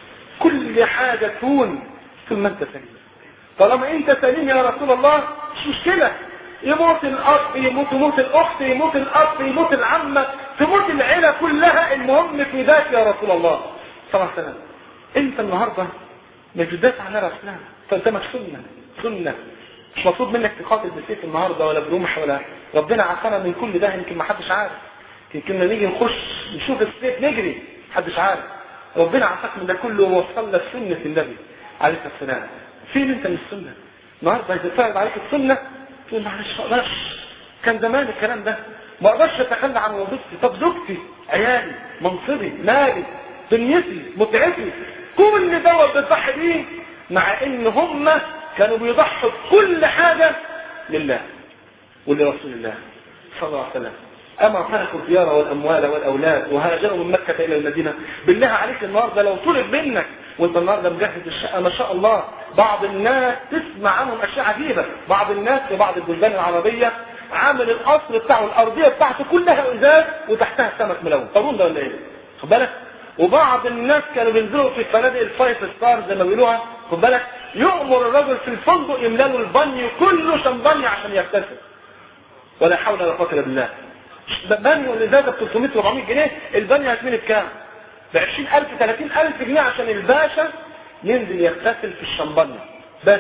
كل حاجة تكون ثم أنت سليم طالما أنت سليم يا رسول الله مش مشكلة يموت الأب يموت يموت الأخت يموت الأب يموت العمة تموت العيلة كلها المهم في ذاك يا رسول الله صلى الله عليه وسلم أنت النهاردة مش بتدافع عن النبي عليه فقدامك سنة سنة مش مطلوب منك تقاتل بالسيف النهارده ولا برمح ولا ربنا عافانا من كل ده يمكن ما حدش عارف يمكن لما نيجي نخش نشوف السيف نجري محدش عارف ربنا عافاك من ده كله ووصل لك سنة النبي عليه السلام فين انت من السنة النهارده اذا فرض عليك السنة تقول معلش ما اقدرش كان زمان الكلام ده ما اقدرش اتخلى عن وظيفتي طب زوجتي عيالي منصبي مالي دنيتي متعتي كل دوت بتضحي بيه مع ان هم كانوا بيضحوا بكل حاجة لله ولرسول الله صلى الله عليه وسلم أما تركوا الديار والأموال والأولاد وهاجروا من مكة إلى المدينة بالله عليك النهاردة لو طلب منك وانت النهاردة مجهز الشقة ما شاء الله بعض الناس تسمع عنهم أشياء عجيبة بعض الناس في بعض البلدان العربية عامل القصر بتاعه الأرضية بتاعته كلها إزاز وتحتها سمك ملون طارون ده ولا إيه؟ خد بالك وبعض الناس كانوا بينزلوا في فنادق الفايف ستار زي ما بيقولوها خد بالك يؤمر الرجل في الفندق يملى له البانيو كله شمبانيا عشان يغتسل ولا حول ولا قوه الا بالله بانيو الازازه ب 300 400 جنيه البانيو هتملي بكام؟ ب 20000 30000 جنيه عشان الباشا ينزل يغتسل في الشمبانيا بس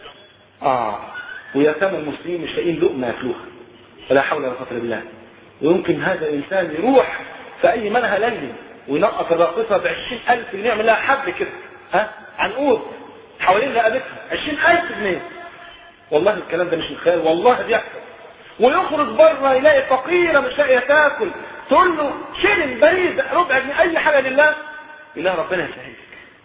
اه ويتامى المسلمين مش لاقيين لقمه ياكلوها ولا حول ولا قوه الا بالله ويمكن هذا الانسان يروح في اي منهى ليلي وينقط الراقصه ب 20000 جنيه يعمل لها حبل كده ها عنقود حوالين رقبتها 20000 جنيه والله الكلام ده مش من خيال والله بيحصل ويخرج بره يلاقي فقيره مش لاقيه تاكل تقول له شيل بريد ربع جنيه اي حاجه لله يلاقي ربنا يسهلك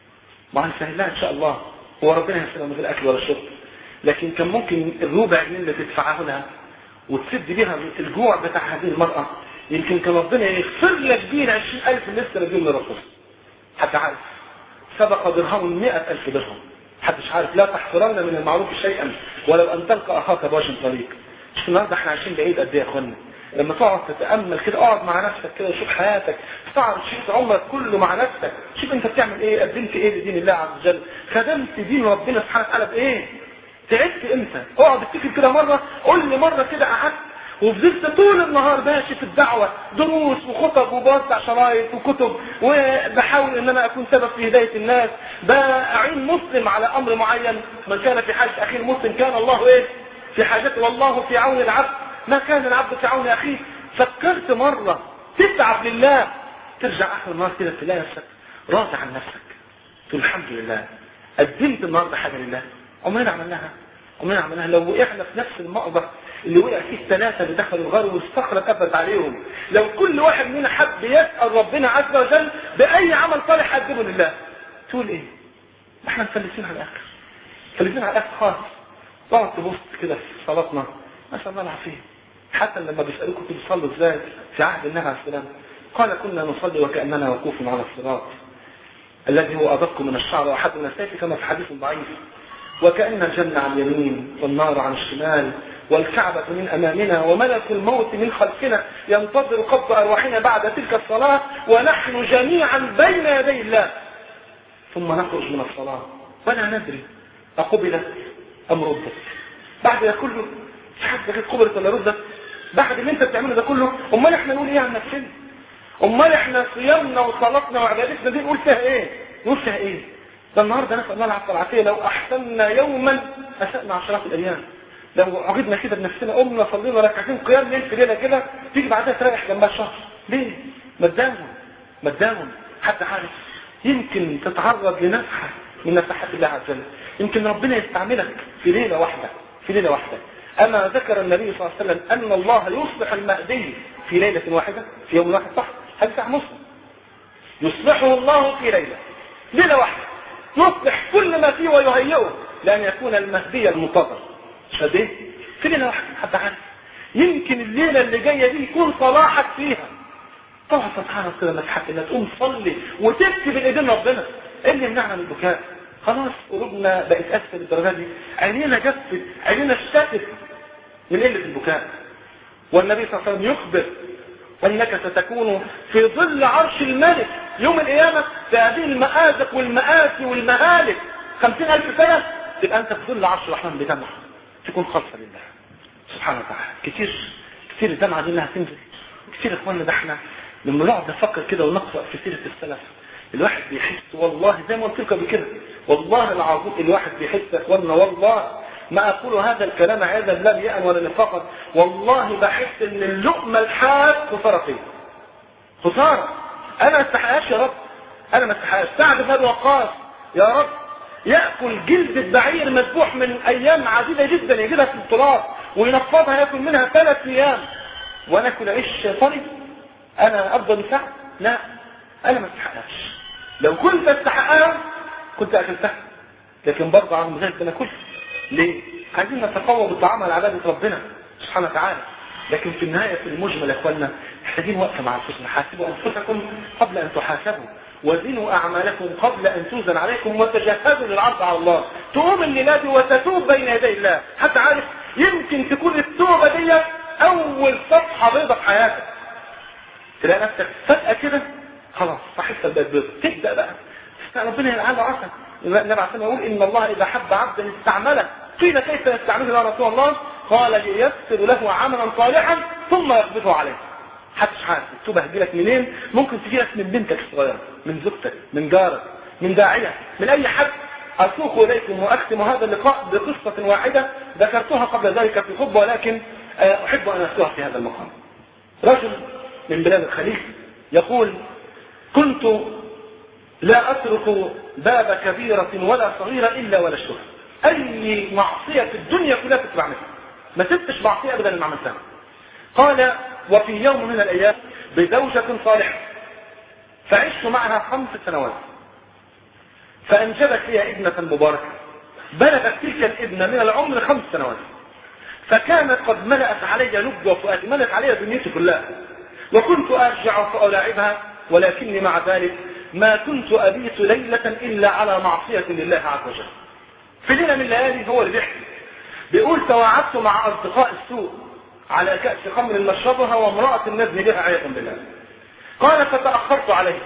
ما هنسهل لها ان شاء الله هو ربنا يسهلها من غير اكل ولا شرب لكن كان ممكن الربع جنيه اللي تدفعه لها وتسد بيها الجوع بتاع هذه المرأة يمكن كان ربنا يغفر لك بيه ال 20000 اللي لسه راجعين لربنا حتى عارف سبق درهم 100000 درهم محدش عارف لا تحقرن من المعروف شيئا ولو ان تلقى اخاك بوجه طريق مش النهارده احنا عايشين بعيد قد ايه يا اخوانا لما تقعد تتامل كده اقعد مع نفسك كده وشوف حياتك استعرض شيء عمرك كله مع نفسك شوف انت بتعمل ايه قدمت ايه لدين الله عز وجل خدمت دين ربنا سبحانه وتعالى بايه تعبت امتى اقعد افتكر كده مره قول لي مره كده قعدت وفضلت طول النهار ماشي في الدعوة دروس وخطب وبوزع شرايط وكتب وبحاول ان انا اكون سبب في هداية الناس باعين مسلم على امر معين من كان في حاجة اخيه المسلم كان الله ايه في حاجته والله في عون العبد ما كان العبد في عون اخيه فكرت مرة تتعب لله ترجع اخر النهار كده تلاقي نفسك راضي عن نفسك تقول الحمد لله قدمت النهارده حاجة لله عمرنا عملناها عمرنا عملناها لو وقعنا في نفس المقبر اللي وقع فيه الثلاثة اللي دخلوا الغار والصخرة كفت عليهم لو كل واحد مننا حب يسأل ربنا عز وجل بأي عمل صالح قدمه لله تقول ايه احنا مفلسين على الاخر مفلسين على الاخر خالص تقعد تبص كده في صلاتنا ما شاء الله العافية حتى لما بيسألوك كنتوا بتصلوا ازاي في عهد النبي عليه السلام قال كنا نصلي وكأننا وقوف على الصراط الذي هو أدق من الشعر وأحد من السيف كما في حديث ضعيف وكأن الجنة عن اليمين والنار عن الشمال والكعبة من أمامنا وملك الموت من خلفنا ينتظر قبض أرواحنا بعد تلك الصلاة ونحن جميعا بين يدي الله ثم نخرج من الصلاة ولا ندري أقبلت أم ردت بعد ده كله في حد غير قبلت ولا ردت بعد اللي انت بتعمله ده كله امال احنا نقول ايه عن نفسنا امال احنا صيامنا وصلاتنا وعبادتنا دي نقول فيها ايه نقول فيها ايه ده النهارده نسال الله العفو والعافيه لو احسننا يوما اسانا عشرات الايام لو عقدنا كده بنفسنا قمنا صلينا ركعتين قيام ليل في ليله كده تيجي بعدها تريح جنبها شهر ليه؟ ما تداوم ما تداوم حتى عارف يمكن تتعرض لنفحه من نفحات الله عز وجل يمكن ربنا يستعملك في ليله واحده في ليله واحده اما ذكر النبي صلى الله عليه وسلم ان الله يصلح المهدي في ليله واحده في يوم واحد صح حديث مسلم يصلحه الله في ليله ليله واحده يصلح كل ما فيه ويهيئه لأن يكون المهدي المنتظر مش قد ايه؟ في ليلة واحدة حد عارف يمكن الليلة اللي جاية دي يكون صلاحك فيها طبعا سبحان الله لما تحق انك تقوم تصلي وتكتب الايدين ربنا ايه اللي يمنعنا من البكاء خلاص قلوبنا بقت اسفل الدرجات دي عينينا جفت عينينا اشتتت من قله البكاء والنبي صلى الله عليه وسلم يخبر انك ستكون في ظل عرش الملك يوم القيامه في هذه المآزق والمآسي والمهالك خمسين ألف سنة تبقى أنت في ظل عرش الرحمن بدمع تكون خالصة لله سبحانه وتعالى كتير كتير الدمعة دي انها تنزل كتير اخواننا ده احنا لما نقعد نفكر كده ونقرأ في سيرة السلف الواحد بيحس والله زي ما قلت لكم بكده والله العظيم الواحد بيحس يا اخواننا والله ما اقول هذا الكلام عياذا لا رياء ولا نفاقا والله بحس ان اللقمه الحاد خساره فيا خساره انا ما استحقهاش يا رب انا ما استحقهاش سعد بن ابي وقاص يا رب ياكل جلد البعير مذبوح من ايام عديده جدا يجيبها في التراب وينفضها ياكل منها ثلاث ايام وانا اكل عيش طري انا افضل من سعد لا انا ما استحقهاش لو كنت استحقها كنت اكلتها لكن برضه عن ذلك انا كنت ليه عايزين نتقوى بالطعام على عباده ربنا سبحانه وتعالى لكن في النهايه في المجمل يا اخواننا محتاجين وقفه مع انفسنا حاسبوا انفسكم قبل ان تحاسبوا وزنوا اعمالكم قبل ان توزن عليكم وتجهزوا للعرض على الله تقوم الليله دي وتتوب بين يدي الله حتى عارف يمكن تكون التوبه دي اول صفحه بيضاء في حياتك تلاقي نفسك فجاه كده خلاص صحيفتك بقت بيضاء تبدا بقى ربنا يلعنه عسى النبي عليه يقول ان الله اذا حب عبدا استعمله قيل كيف يستعمله يا رسول الله قال لييسر له عملا صالحا ثم يقبضه عليه محدش عارف التوبه هتجيلك منين ممكن تجيلك من بنتك الصغيره من زوجتك من جارك من داعيه من اي حد اسوق اليكم واختم هذا اللقاء بقصه واحده ذكرتها قبل ذلك في خطبه ولكن احب ان اذكرها في هذا المقام رجل من بلاد الخليج يقول كنت لا اترك باب كبيرة ولا صغيرة الا ولا الشهر اي معصية في الدنيا كلها كنت بعملها ما سبتش معصية ابدا اللي عملتها قال وفي يوم من الايام بزوجة صالحة فعشت معها خمس سنوات فانجبت لي ابنة مباركة بلغت تلك الابنة من العمر خمس سنوات فكانت قد ملأت علي لب وفؤادي ملأت علي دنيتي كلها وكنت ارجع فالاعبها ولكني مع ذلك ما كنت أبيت ليلة إلا على معصية لله عز وجل في ليلة من الليالي هو اللي بيحكي بيقول تواعدت مع أصدقاء السوء على كأس خمر نشربها وامرأة النزل بها عياذا بالله قال فتأخرت عليه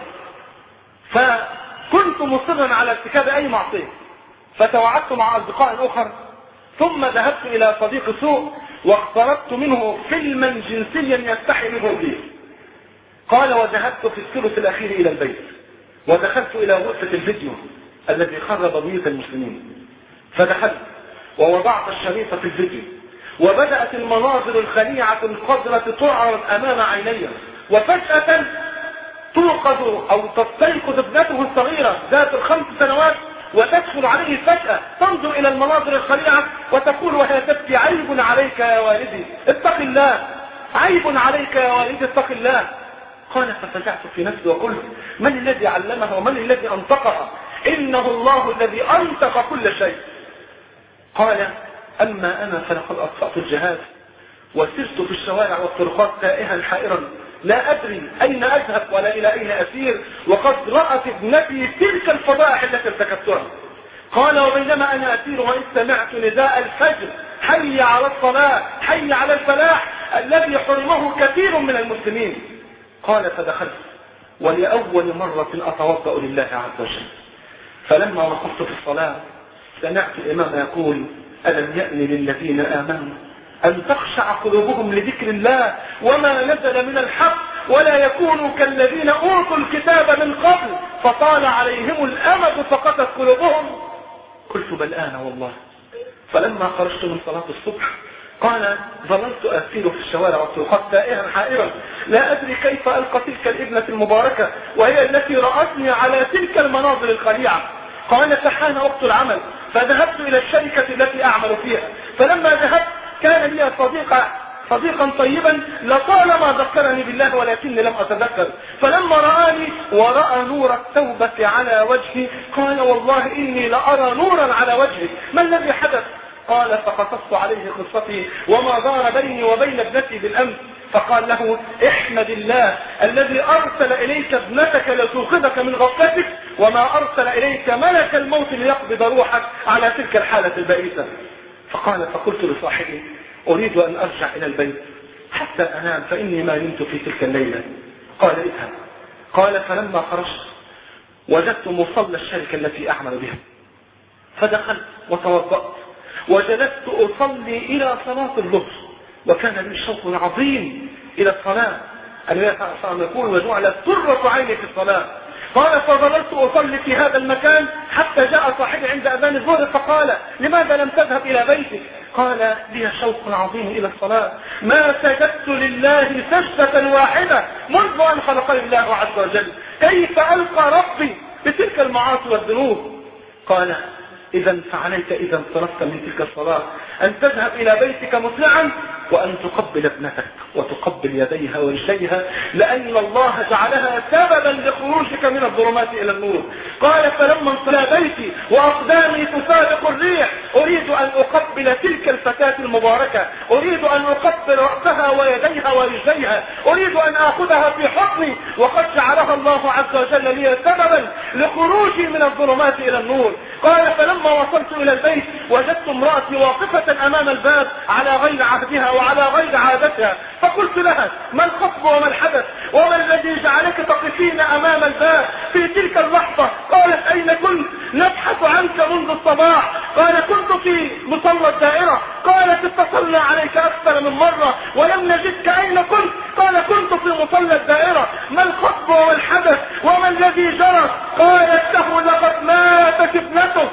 فكنت مصرا على ارتكاب أي معصية فتواعدت مع أصدقاء أخر ثم ذهبت إلى صديق سوء واقتربت منه فيلما جنسيا يستحي منه إبليس قال وذهبت في الثلث الأخير إلى البيت ودخلت إلى غرفة الفيديو الذي خرب بيوت المسلمين فدخلت ووضعت الشريط في الفيديو وبدأت المناظر الخليعة القذرة تعرض أمام عيني وفجأة توقظ أو تستيقظ ابنته الصغيرة ذات الخمس سنوات وتدخل عليه فجأة تنظر إلى المناظر الخليعة وتقول وهي تبكي عيب عليك يا والدي اتق الله عيب عليك يا والدي اتق الله قال ففزعت في نفسي وقلت من الذي علمها ومن الذي انطقها انه الله الذي انطق كل شيء قال اما انا فلقد اطفأت الجهاز وسرت في الشوارع والطرقات تائها حائرا لا ادري اين اذهب ولا الى اين اسير وقد رأت ابنتي تلك الفضائح التي ارتكبتها قال وبينما انا اسير وان سمعت نداء الفجر حي على الصلاة حي على الفلاح الذي حرمه كثير من المسلمين قال فدخلت ولأول مرة أتوضأ لله عز وجل فلما وقفت في الصلاة سمعت الإمام يقول ألم يأن للذين آمنوا أن تخشع قلوبهم لذكر الله وما نزل من الحق ولا يكونوا كالذين أوتوا الكتاب من قبل فطال عليهم الأمد فقست قلوبهم قلت بل آن والله فلما خرجت من صلاة الصبح قال ظللت أسير في الشوارع والطرقات تائها حائرا لا أدري كيف ألقى تلك الابنة المباركة وهي التي رأتني على تلك المناظر الخليعة قال فحان وقت العمل فذهبت إلى الشركة التي أعمل فيها فلما ذهبت كان لي صديق صديقا طيبا لطالما ذكرني بالله ولكني لم أتذكر فلما رآني ورأى نور التوبة على وجهي قال والله إني لأرى نورا على وجهي ما الذي حدث قال فقصصت عليه قصتي وما دار بيني وبين ابنتي بالأمس فقال له احمد الله الذي أرسل إليك ابنتك لتوقظك من غفلتك وما أرسل إليك ملك الموت ليقبض روحك على تلك الحالة البئيسة فقال فقلت لصاحبي أريد أن أرجع إلى البيت حتى أنام فإني ما نمت في تلك الليلة قال اذهب قال فلما خرجت وجدت مصلى الشركة التي أعمل بها فدخلت وتوضأت وجلست أصلي إلى صلاة الظهر وكان لي شوق عظيم إلى الصلاة النبي صلى الله عليه وسلم يقول وجعلت سرة عيني في الصلاة قال فظللت أصلي في هذا المكان حتى جاء صاحبي عند أذان الظهر فقال لماذا لم تذهب إلى بيتك قال لي شوق عظيم إلى الصلاة ما سجدت لله سجدة واحدة منذ أن خلقني الله عز وجل كيف ألقى ربي بتلك المعاصي والذنوب قال إذا فعليك إذا انصرفت من تلك الصلاة أن تذهب إلى بيتك مسرعا وأن تقبل ابنتك وتقبل يديها ورجليها لأن الله جعلها سببا لخروجك من الظلمات إلى النور قال فلما انصلى بيتي وأقدامي تسابق الريح أريد أن أقبل تلك الفتاة المباركة أريد أن أقبل رأسها ويديها ورجليها أريد أن آخذها في حضني وقد جعلها الله عز وجل لي سببا لخروجي من الظلمات إلى النور قال فلما وصلت إلى البيت وجدت امرأتي واقفة أمام الباب على غير عهدها وعلى غير عادتها فقلت لها ما الخطب وما الحدث وما الذي جعلك تقفين أمام الباب في تلك اللحظة قالت أين كنت نبحث عنك منذ الصباح قال كنت في مصلى الدائرة قالت اتصلنا عليك أكثر من مرة ولم نجدك أين كنت قال كنت في مصلى الدائرة ما الخطب وما الحدث وما الذي جرى قالت له لقد ماتت ابنته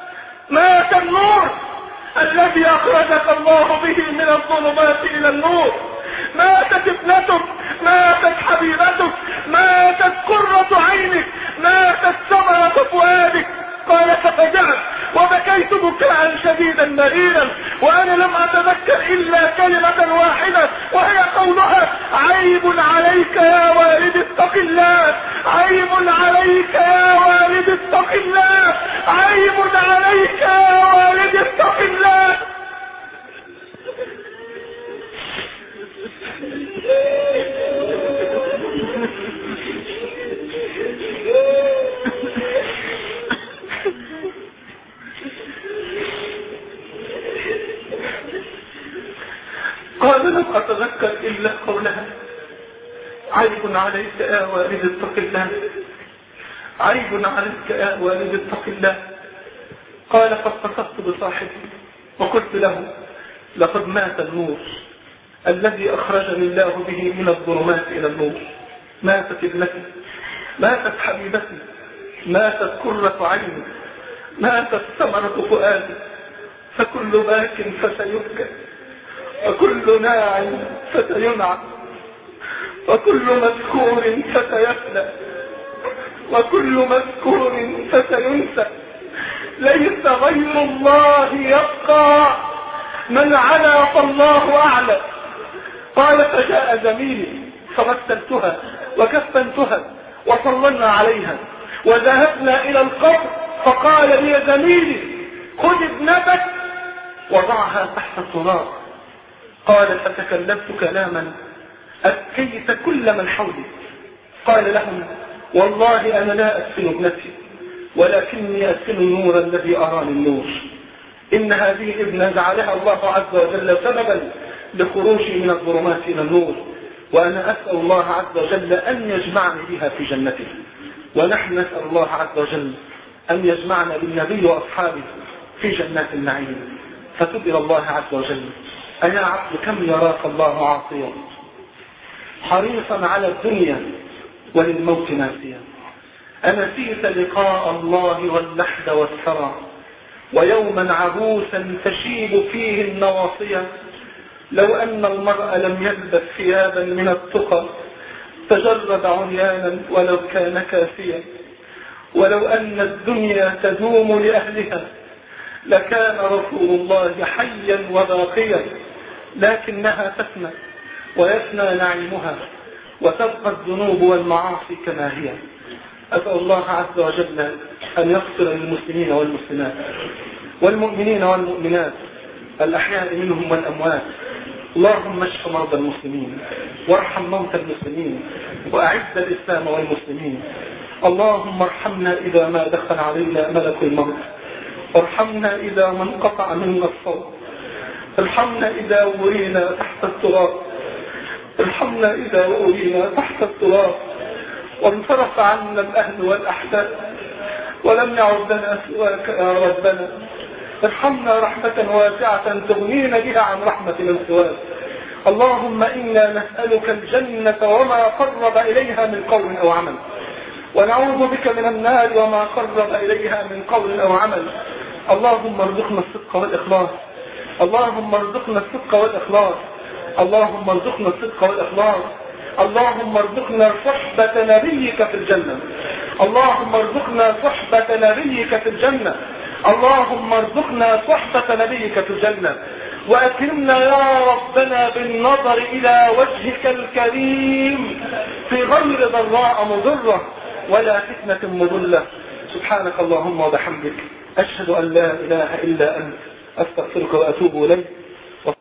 مات النور الذي أخرجك الله به من الظلمات إلى النور ماتت ابنتك ماتت حبيبتك ماتت قرة عينك ماتت ثمرة فؤادك قال ففجعت وبكيت بكاء شديدا مريرا وانا لم اتذكر الا كلمة واحدة وهي قولها عيب عليك يا والد اتق الله عيب عليك يا والد اتق الله عيب عليك يا والد اتق الله قال لم أتذكر إلا قولها عيب عليك يا والد اتق الله عيب عليك يا والد اتق الله قال فاتصلت بصاحبي وقلت له لقد مات النور الذي أخرجني الله به من الظلمات إلى النور ماتت ابنتي ماتت حبيبتي ماتت كرة عيني ماتت ثمرة فؤادي فكل باك فسيبكى وكل ناع فسينعى وكل مذكور فسيفنى وكل مذكور فسينسى ليس غير الله يبقى من علا فالله أعلى قال فجاء زميلي فغسلتها وكفنتها وصلنا عليها وذهبنا إلى القبر فقال لي زميلي خذ ابنتك وضعها تحت التراب قال فتكلمت كلاما أبكيت كل من حولي قال لهم والله أنا لا أدفن ابنتي ولكني أدفن النور الذي أراني النور إن هذه الابنة جعلها الله عز وجل سببا لخروجي من الظلمات إلى النور وأنا أسأل الله عز وجل أن يجمعني بها في جنته ونحن نسأل الله عز وجل أن يجمعنا بالنبي وأصحابه في جنات النعيم فتب إلى الله عز وجل أيا عبد كم يراك الله عاصيا حريصا على الدنيا وللموت ناسيا أنسيت لقاء الله واللحد والثرى ويوما عبوسا تشيب فيه النواصية لو أن المرء لم يلبس ثيابا من التقى تجرد عريانا ولو كان كافيا ولو أن الدنيا تدوم لأهلها لكان رسول الله حيا وباقيا لكنها تفنى ويفنى نعيمها وتبقى الذنوب والمعاصي كما هي أسأل الله عز وجل أن يغفر للمسلمين والمسلمات والمؤمنين والمؤمنات الأحياء منهم والأموات اللهم اشف مرضى المسلمين وارحم موتى المسلمين وأعز الإسلام والمسلمين اللهم ارحمنا إذا ما دخل علينا ملك الموت ارحمنا إذا ما انقطع منا الصوت ارحمنا إذا ورينا تحت التراب ارحمنا إذا ورينا تحت التراب وانصرف عنا الأهل والأحباب ولم يعد لنا سواك يا ربنا ارحمنا رحمة واسعة تغنينا بها عن رحمة من سواك اللهم إنا نسألك الجنة وما قرب إليها من قول أو عمل ونعوذ بك من النار وما قرب إليها من قول أو عمل اللهم ارزقنا الصدق والإخلاص اللهم ارزقنا الصدق والإخلاص اللهم ارزقنا الصدق والإخلاص اللهم ارزقنا صحبة نبيك في الجنة اللهم ارزقنا صحبة نبيك في الجنة اللهم ارزقنا صحبة نبيك في الجنة وأكرمنا يا ربنا بالنظر إلى وجهك الكريم في غير ضراء مضرة ولا فتنة مضلة سبحانك اللهم وبحمدك أشهد أن لا إله إلا أنت أستغفرك وأتوب إليك